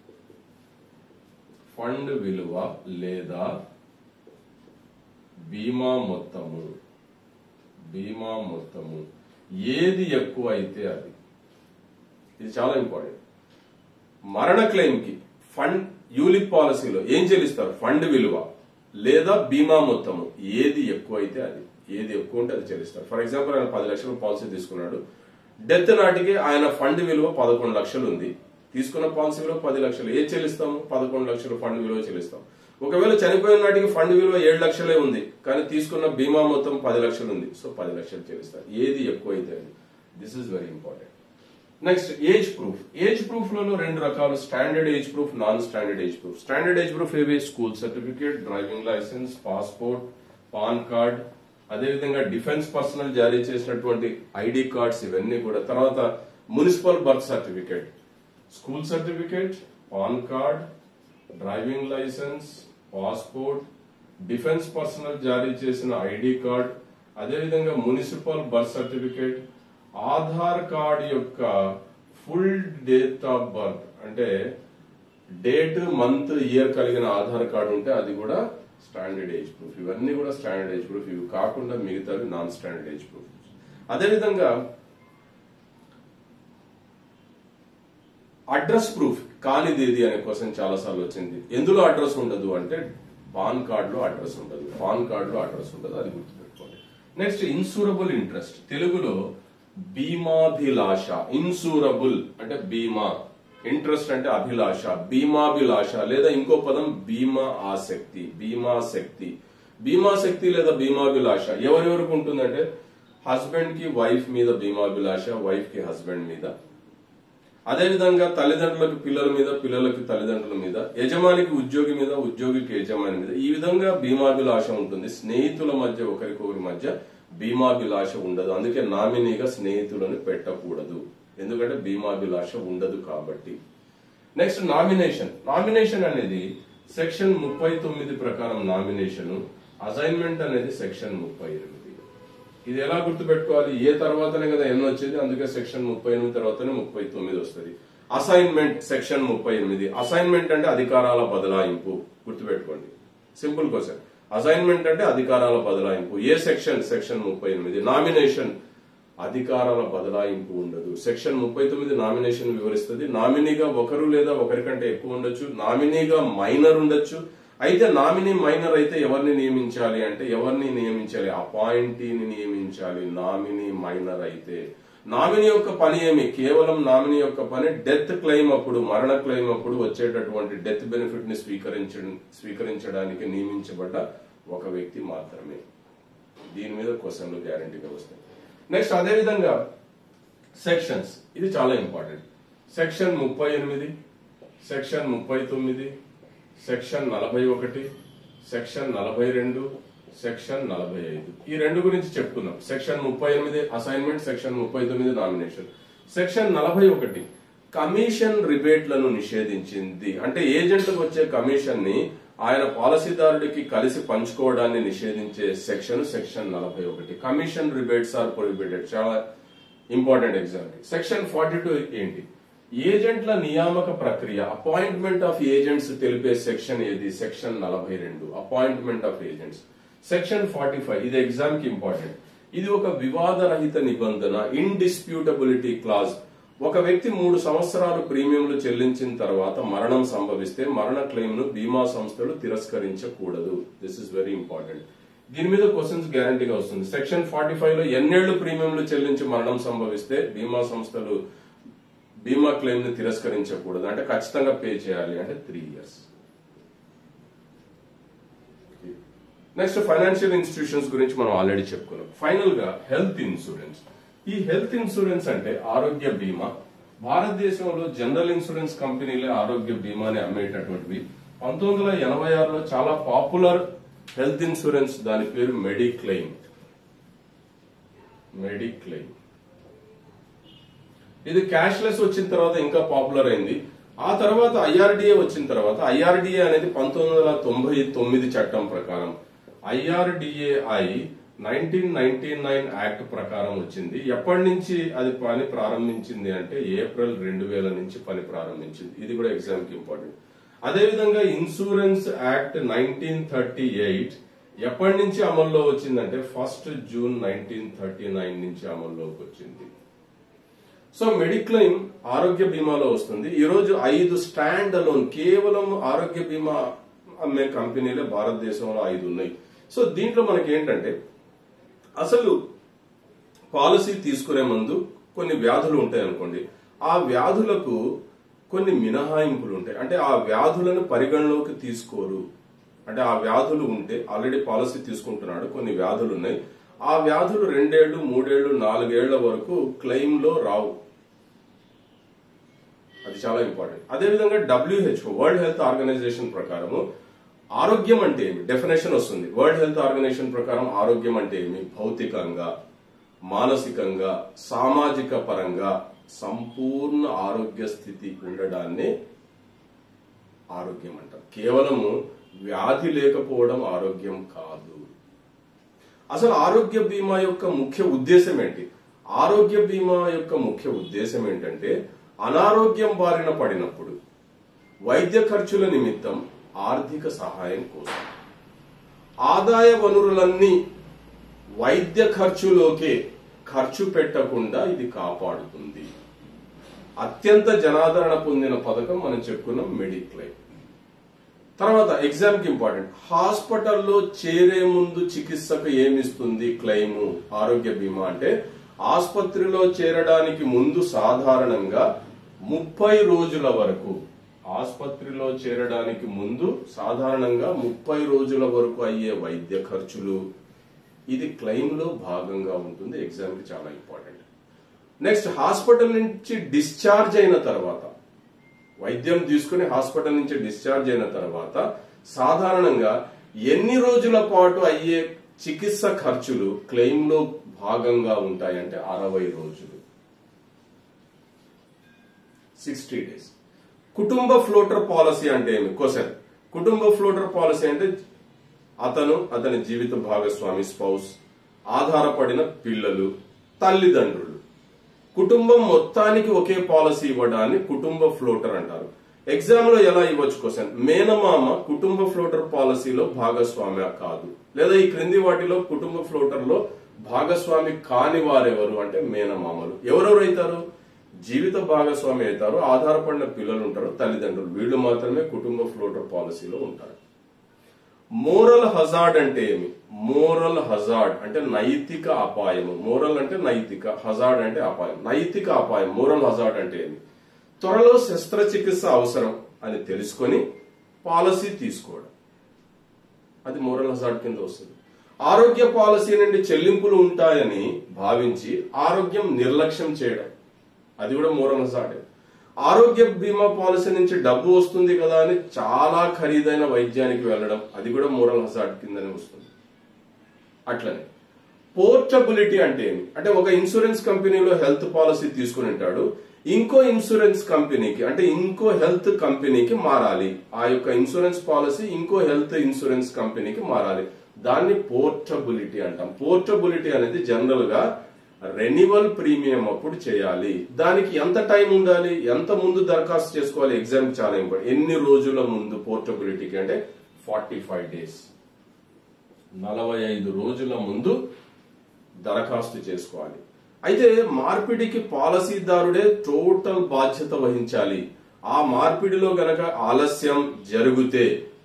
ఫండ్ విలువ లేదా బీమా మొత్తము బీమా మొత్తము ఏది ఎక్కువ అయితే అది ఇది చాలా ఇంపార్టెంట్ మరణ క్లెయిమ్ కి ఫండ్ యూలిప్ పాలసీలో ఏం చెల్లిస్తారు ఫండ్ విలువ లేదా బీమా మొత్తము ఏది ఎక్కువ అయితే అది ఏది ఎక్కువ ఉంటే అది చెల్లిస్తారు ఫర్ ఎగ్జాంపుల్ ఆయన పది లక్షల పాలసీ తీసుకున్నాడు డెత్ నాటికి ఆయన ఫండ్ విలువ పదకొండు లక్షలు ఉంది తీసుకున్న పాలసీ విలువ పది లక్షలు ఏది చెల్లిస్తాము పదకొండు లక్షలు ఫండ్ విలువ చెల్లిస్తాం ఒకవేళ చనిపోయిన నాటికి ఫండ్ విలువ ఏడు లక్షలే ఉంది కానీ తీసుకున్న బీమా మొత్తం పది లక్షలు ఉంది సో పది లక్షలు చెల్లిస్తారు ఏది ఎక్కువ అయితే అది this is very important next age proof age proof లలో రెండు రకాలు standard age proof non standard age proof standard age proof ఏవి school certificate driving licence passport PAN card అదేవిధంగా డిఫెన్స్ పర్సనల్ జారీ చేసినటువంటి ఐడి కార్డ్స్ ఇవన్నీ కూడా తర్వాత municipal birth certificate school certificate PAN card driving licence passport defence personnel జారీ చేసిన ID card అదేవిధంగా municipal birth certificate Aadhaar card యొక్క ఫుల్ డేట్ ఆఫ్ బర్త్ అంటే డేట్ మంత్ ఇయర్ కలిగిన ఆధార్ కార్డు ఉంటే అది కూడా స్టాండర్డ్ ఏజ్ ప్రూఫ్ ఇవన్నీ కూడా స్టాండర్డ్ ఏజ్ ప్రూఫ్ ఇవి కాకుండా మిగతావి నాన్ స్టాండర్డ్ ఏజ్ ప్రూఫ్ అదేవిధంగా అడ్రస్ ప్రూఫ్ కానిదేది అనే క్వశ్చన్ చాలా సార్లు వచ్చింది ఎందులో అడ్రస్ ఉండదు అంటే పాన్ కార్డ్ లో అడ్రస్ ఉండదు పాన్ కార్డ్ లో అడ్రస్ ఉండదు అది గుర్తుపెట్టుకోండి నెక్స్ట్ ఇన్సూరబుల్ ఇంట్రెస్ట్ తెలుగులో బీమాభిలాష ఇన్సూరబుల్ అంటే బీమా ఇంట్రెస్ట్ అంటే అభిలాష బీమాభిలాష లేదా ఇంకో పదం బీమా ఆసక్తి బీమా శక్తి బీమా శక్తి లేదా బీమాభిలాష ఎవరెవరికి ఉంటుందంటే హస్బెండ్ కి వైఫ్ మీద బీమాభిలాష వైఫ్ కి హస్బెండ్ మీద అదేవిధంగా తల్లిదండ్రులకు పిల్లల మీద పిల్లలకి తల్లిదండ్రుల మీద యజమానికి ఉద్యోగి మీద ఉద్యోగికి యజమాని మీద ఈ విధంగా బీమాభిలాష ఉంటుంది స్నేహితుల మధ్య ఒకరికొకరి మధ్య బీమాభిలాష ఉండదు అందుకే నామినీగా స్నేహితులను పెట్టకూడదు ఎందుకంటే బీమాభిలాష ఉండదు కాబట్టి నెక్స్ట్ నామినేషన్ నామినేషన్ అనేది సెక్షన్ ముప్పై తొమ్మిది ప్రకారం నామినేషన్ అసైన్మెంట్ అనేది సెక్షన్ ముప్పై ఎనిమిది ఇది ఎలా గుర్తుపెట్టుకోవాలి ఏ తర్వాతనే కదా ఎన్ని వచ్చేది అందుకే సెక్షన్ ముప్పై ఎనిమిది తర్వాతనే ముప్పై తొమ్మిది వస్తుంది అసైన్మెంట్ సెక్షన్ ముప్పై ఎనిమిది అసైన్మెంట్ అంటే అధికారాల బదలాయింపు గుర్తుపెట్టుకోండి సింపుల్ క్వశ్చన్ అసైన్మెంట్ అంటే అధికారాల బదలాయింపు ఏ సెక్షన్ సెక్షన్ ముప్పై ఎనిమిది నామినేషన్ అధికారాల బదలాయింపు ఉండదు సెక్షన్ ముప్పై తొమ్మిది నామినేషన్ వివరిస్తుంది నామినీగా ఒకరు లేదా ఒకరికంటే ఎక్కువ ఉండొచ్చు నామినీగా మైనర్ ఉండొచ్చు అయితే నామినీ మైనర్ అయితే ఎవరిని నియమించాలి అంటే ఎవరిని నియమించాలి అపాయింటీని నియమించాలి నామినీ మైనర్ అయితే నామినీ యొక్క పని ఏమి కేవలం నామినీ యొక్క పని డెత్ క్లెయిమ్ అప్పుడు మరణ క్లెయిమ్ అప్పుడు వచ్చేటటువంటి డెత్ బెనిఫిట్ ని స్వీకరించ స్వీకరించడానికి నియమించబడ్డ ఒక వ్యక్తి మాత్రమే దీని మీద క్వశ్చన్లు గ్యారంటీగా వస్తాయి నెక్స్ట్ అదే విధంగా సెక్షన్స్ ఇది చాలా ఇంపార్టెంట్ సెక్షన్ ముప్పై ఎనిమిది సెక్షన్ ముప్పై తొమ్మిది సెక్షన్ నలభై ఒకటి సెక్షన్ నలభై రెండు సెక్షన్ నలభై ఐదు ఈ రెండు గురించి చెప్పుకుందాం సెక్షన్ ముప్పై ఎనిమిది అసైన్మెంట్ సెక్షన్ ముప్పై తొమ్మిది నామినేషన్ సెక్షన్ నలభై ఒకటి కమిషన్ రిబేట్లను నిషేధించింది అంటే ఏజెంట్కు వచ్చే కమిషన్ ని ఆయన పాలసీదారుడికి కలిసి పంచుకోవడాన్ని నిషేధించే సెక్షన్ సెక్షన్ నలభై ఒకటి కమిషన్ రిబేట్స్ ఆర్ ప్రొహిబిటెడ్ చాలా important example section forty two ఏంటి ఏజెంట్ల నియామక ప్రక్రియ అపాయింట్మెంట్ ఆఫ్ ఏజెంట్స్ తెలిపే సెక్షన్ ఏది సెక్షన్ నలభై రెండు appointment of agents section forty five ఇది ఎగ్జామ్ కి ఇంపార్టెంట్ ఇది ఒక వివాదరహిత నిబంధన ఇండిస్ప్యూటబిలిటీ క్లాజ్ ఒక వ్యక్తి మూడు సంవత్సరాలు ప్రీమియంలు చెల్లించిన తర్వాత మరణం సంభవిస్తే మరణ క్లెయిమ్ ను బీమా సంస్థలు తిరస్కరించకూడదు దిస్ ఇస్ వెరీ ఇంపార్టెంట్ దీని మీద క్వశ్చన్స్ గ్యారంటీగా వస్తుంది సెక్షన్ ఫార్టీ ఫైవ్ లో ఎన్నేళ్లు ప్రీమియంలు చెల్లించి మరణం సంభవిస్తే బీమా సంస్థలు బీమా క్లెయిమ్ ని తిరస్కరించకూడదు అంటే ఖచ్చితంగా పే చేయాలి అంటే three years next financial institutions గురించి మనం ఆల్రెడీ చెప్పుకున్నాం ఫైనల్ గా హెల్త్ ఇన్సూరెన్స్ ఈ హెల్త్ ఇన్సూరెన్స్ అంటే ఆరోగ్య బీమా భారతదేశంలో జనరల్ ఇన్సూరెన్స్ కంపెనీలే ఆరోగ్య బీమాని అమ్మేటటువంటివి పంతొమ్మిది వందల ఎనభై ఆరులో చాలా పాపులర్ హెల్త్ ఇన్సూరెన్స్ దాని పేరు మెడిక్లెయిమ్ మెడిక్లెయిమ్ ఇది క్యాష్లెస్ వచ్చిన తర్వాత ఇంకా పాపులర్ అయింది ఆ తర్వాత ఐఆర్డిఏ వచ్చిన తర్వాత ఐఆర్డిఏ అనేది పంతొమ్మిది వందల తొంభై తొమ్మిది చట్టం ప్రకారం IRDAI nineteen ninety nine act ప్రకారం వచ్చింది ఎప్పటి నుంచి అది పని ప్రారంభించింది అంటే ఏప్రిల్ రెండు వేల నుంచి పని ప్రారంభించింది ఇది కూడా ఎగ్జామ్ కి ఇంపార్టెంట్ అదేవిధంగా insurance act nineteen thirty eight ఎప్పటి నుంచి అమల్లో వచ్చిందంటే first June nineteen thirty nine నుంచి అమల్లోకి వచ్చింది సో మెడిక్లెయిమ్ ఆరోగ్య బీమాలో వస్తుంది ఈ రోజు ఐదు స్టాండ్ అలోన్ కేవలం ఆరోగ్య బీమా అమ్మే కంపెనీలే భారతదేశంలో ఐదు ఉన్నాయి సో దీంట్లో మనకి ఏంటంటే అసలు పాలసీ తీసుకునే ముందు కొన్ని వ్యాధులు ఉంటాయి అనుకోండి ఆ వ్యాధులకు కొన్ని మినహాయింపులు ఉంటాయి అంటే ఆ వ్యాధులను పరిగణలోకి తీసుకోరు అంటే ఆ వ్యాధులు ఉంటే ఆల్రెడీ పాలసీ తీసుకుంటున్నాడు కొన్ని వ్యాధులు ఉన్నాయి ఆ వ్యాధులు రెండేళ్లు మూడేళ్లు నాలుగేళ్ల వరకు క్లెయిమ్ లో రావు అది చాలా ఇంపార్టెంట్ అదేవిధంగా డబ్ల్యూహెచ్ఓ వరల్డ్ హెల్త్ ఆర్గనైజేషన్ ప్రకారము ఆరోగ్యం అంటే ఏమి డెఫినేషన్ వస్తుంది వరల్డ్ హెల్త్ ఆర్గనైజేషన్ ప్రకారం ఆరోగ్యం అంటే ఏమి భౌతికంగా మానసికంగా సామాజిక పరంగా సంపూర్ణ ఆరోగ్య స్థితి ఉండడాన్ని ఆరోగ్యం అంటారు కేవలము వ్యాధి లేకపోవడం ఆరోగ్యం కాదు అసలు ఆరోగ్య బీమా యొక్క ముఖ్య ఉద్దేశం ఏంటి ఆరోగ్య బీమా యొక్క ముఖ్య ఉద్దేశం ఏంటంటే అనారోగ్యం బారిన పడినప్పుడు వైద్య ఖర్చుల నిమిత్తం ఆర్థిక సహాయం కోసం ఆదాయ వనరులన్నీ వైద్య ఖర్చులోకే ఖర్చు పెట్టకుండా ఇది కాపాడుతుంది అత్యంత జనాదరణ పొందిన పథకం మనం చెప్పుకున్నాం మెడిక్లైమ్ తర్వాత ఎగ్జామ్ కి ఇంపార్టెంట్ హాస్పిటల్లో చేరే ముందు చికిత్సకు ఏమిస్తుంది క్లెయిమ్ ఆరోగ్య బీమా అంటే ఆసుపత్రిలో చేరడానికి ముందు సాధారణంగా ముప్పై రోజుల వరకు ఆసుపత్రిలో చేరడానికి ముందు సాధారణంగా ముప్పై రోజుల వరకు అయ్యే వైద్య ఖర్చులు ఇది క్లెయిమ్ లో భాగంగా ఉంటుంది ఎగ్జామ్ కి చాలా ఇంపార్టెంట్ నెక్స్ట్ హాస్పిటల్ నుంచి డిశ్చార్జ్ అయిన తర్వాత వైద్యం తీసుకుని హాస్పిటల్ నుంచి డిశ్చార్జ్ అయిన తర్వాత సాధారణంగా ఎన్ని రోజుల పాటు అయ్యే చికిత్స ఖర్చులు క్లెయిమ్ లో భాగంగా ఉంటాయంటే అరవై రోజులు సిక్స్టీ డేస్ కుటుంబ ఫ్లోటర్ పాలసీ అంటే ఏమి క్వశ్చన్ కుటుంబ ఫ్లోటర్ పాలసీ అంటే అతను అతని జీవిత భాగస్వామి స్పౌస్ ఆధారపడిన పిల్లలు తల్లిదండ్రులు కుటుంబం మొత్తానికి ఒకే పాలసీ ఇవ్వడాన్ని కుటుంబ ఫ్లోటర్ అంటారు ఎగ్జామ్ లో ఎలా ఇవ్వచ్చు క్వశ్చన్ మేనమామ కుటుంబ ఫ్లోటర్ పాలసీలో భాగస్వామ్య కాదు లేదా ఈ క్రింది వాటిలో కుటుంబ ఫ్లోటర్ లో భాగస్వామి కాని వారెవరు అంటే మేనమామలు ఎవరెవరు అవుతారు జీవిత భాగస్వామి అవుతారు ఆధారపడిన పిల్లలు ఉంటారు తల్లిదండ్రులు వీళ్ళు మాత్రమే కుటుంబ ఫ్లోటర్ పాలసీలో ఉంటారు మోరల్ హజార్డ్ అంటే ఏమి మోరల్ హజార్డ్ అంటే నైతిక అపాయము మోరల్ అంటే నైతిక హజార్డ్ అంటే అపాయం నైతిక అపాయం మోరల్ హజార్డ్ అంటే ఏమి త్వరలో శస్త్రచికిత్స అవసరం అని తెలుసుకొని పాలసీ తీసుకోవడం అది మోరల్ హజార్డ్ కింద వస్తుంది ఆరోగ్య పాలసీ నుండి చెల్లింపులు ఉంటాయని భావించి ఆరోగ్యం నిర్లక్ష్యం చేయడం అది కూడా మోరల్ హజార్డే ఆరోగ్య బీమా పాలసీ నుంచి డబ్బు వస్తుంది కదా అని చాలా ఖరీదైన వైద్యానికి వెళ్ళడం అది కూడా మోరల్ హజార్డ్ కిందనే వస్తుంది అట్లనే పోర్టబిలిటీ అంటే ఏమి అంటే ఒక ఇన్సూరెన్స్ కంపెనీలో హెల్త్ పాలసీ తీసుకుని ఉంటాడు ఇంకో ఇన్సూరెన్స్ కంపెనీకి అంటే ఇంకో హెల్త్ కంపెనీకి మారాలి ఆ యొక్క ఇన్సూరెన్స్ పాలసీ ఇంకో హెల్త్ ఇన్సూరెన్స్ కంపెనీకి మారాలి దాన్ని పోర్టబిలిటీ అంటాం పోర్టబిలిటీ అనేది జనరల్ గా రెన్యువల్ ప్రీమియం అప్పుడు చేయాలి దానికి ఎంత టైం ఉండాలి ఎంత ముందు దరఖాస్తు చేసుకోవాలి ఎగ్జామ్ చాలా ఇంపార్టెంట్ ఎన్ని రోజుల ముందు పోర్టబిలిటీకి అంటే ఫార్టీ ఫైవ్ డేస్ నలభై ఐదు రోజుల ముందు దరఖాస్తు చేసుకోవాలి అయితే మార్పిడికి పాలసీదారుడే టోటల్ బాధ్యత వహించాలి ఆ మార్పిడిలో గనక ఆలస్యం జరిగితే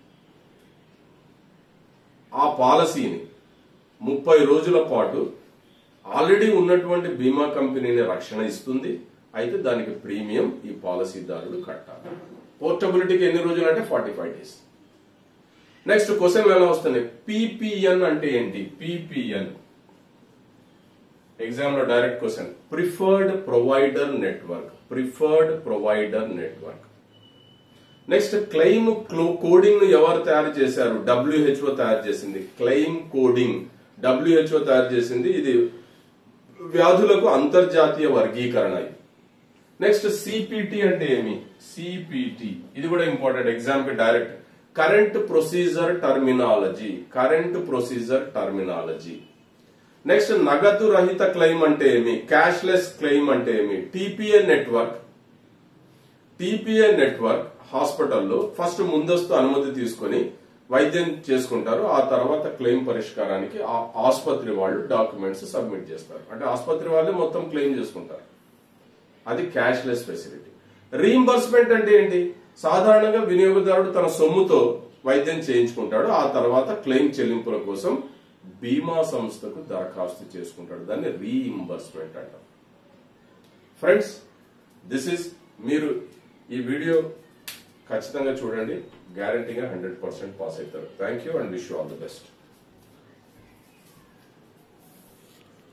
ఆ పాలసీని ముప్పై రోజుల పాటు ఆల్రెడీ ఉన్నటువంటి బీమా కంపెనీని రక్షణ ఇస్తుంది అయితే దానికి ప్రీమియం ఈ పాలసీదారుడు కట్టాలి పోర్టబిలిటీకి ఎన్ని రోజులు అంటే forty five days next question ఎలా వస్తుంది పీపీఎన్ అంటే ఏంటి పీపీఎన్ ఎగ్జామ్ లో direct question preferred provider network preferred provider network next claim coding ను ఎవరు తయారు చేశారు డబ్ల్యూహెచ్ఓ తయారు చేసింది క్లెయిమ్ కోడింగ్ డబ్ల్యూహెచ్ఓ తయారు చేసింది ఇది వ్యాధులకు అంతర్జాతీయ వర్గీకరణ ఇది నెక్స్ట్ సిపిటి అంటే ఏమి సిపిటి ఇది కూడా ఇంపార్టెంట్ ఎగ్జామ్ కి direct current procedure terminology current procedure terminology next నగదు రహిత క్లెయిమ్ అంటే ఏమి క్యాష్లెస్ క్లెయిమ్ అంటే ఏమి టీపీఏ నెట్వర్క్ టీపీఏ నెట్వర్క్ హాస్పిటల్లో ఫస్ట్ ముందస్తు అనుమతి తీసుకొని వైద్యం చేసుకుంటారు ఆ తర్వాత క్లెయిమ్ పరిష్కారానికి ఆ ఆసుపత్రి వాళ్ళు డాక్యుమెంట్స్ సబ్మిట్ చేస్తారు అంటే ఆసుపత్రి వాళ్ళే మొత్తం క్లెయిమ్ చేసుకుంటారు అది క్యాష్లెస్ ఫెసిలిటీ రీంబర్స్మెంట్ అంటే ఏంటి సాధారణంగా వినియోగదారుడు తన సొమ్ముతో వైద్యం చేయించుకుంటాడు ఆ తర్వాత క్లెయిమ్ చెల్లింపుల కోసం బీమా సంస్థకు దరఖాస్తు చేసుకుంటాడు దాన్ని రీఇంబర్స్మెంట్ అంటారు ఫ్రెండ్స్ దిస్ ఇస్ మీరు ఈ వీడియో ఖచ్చితంగా చూడండి గ్యారంటీగా హండ్రెడ్ పర్సెంట్ పాస్ అవుతారు thank you and wish you all the best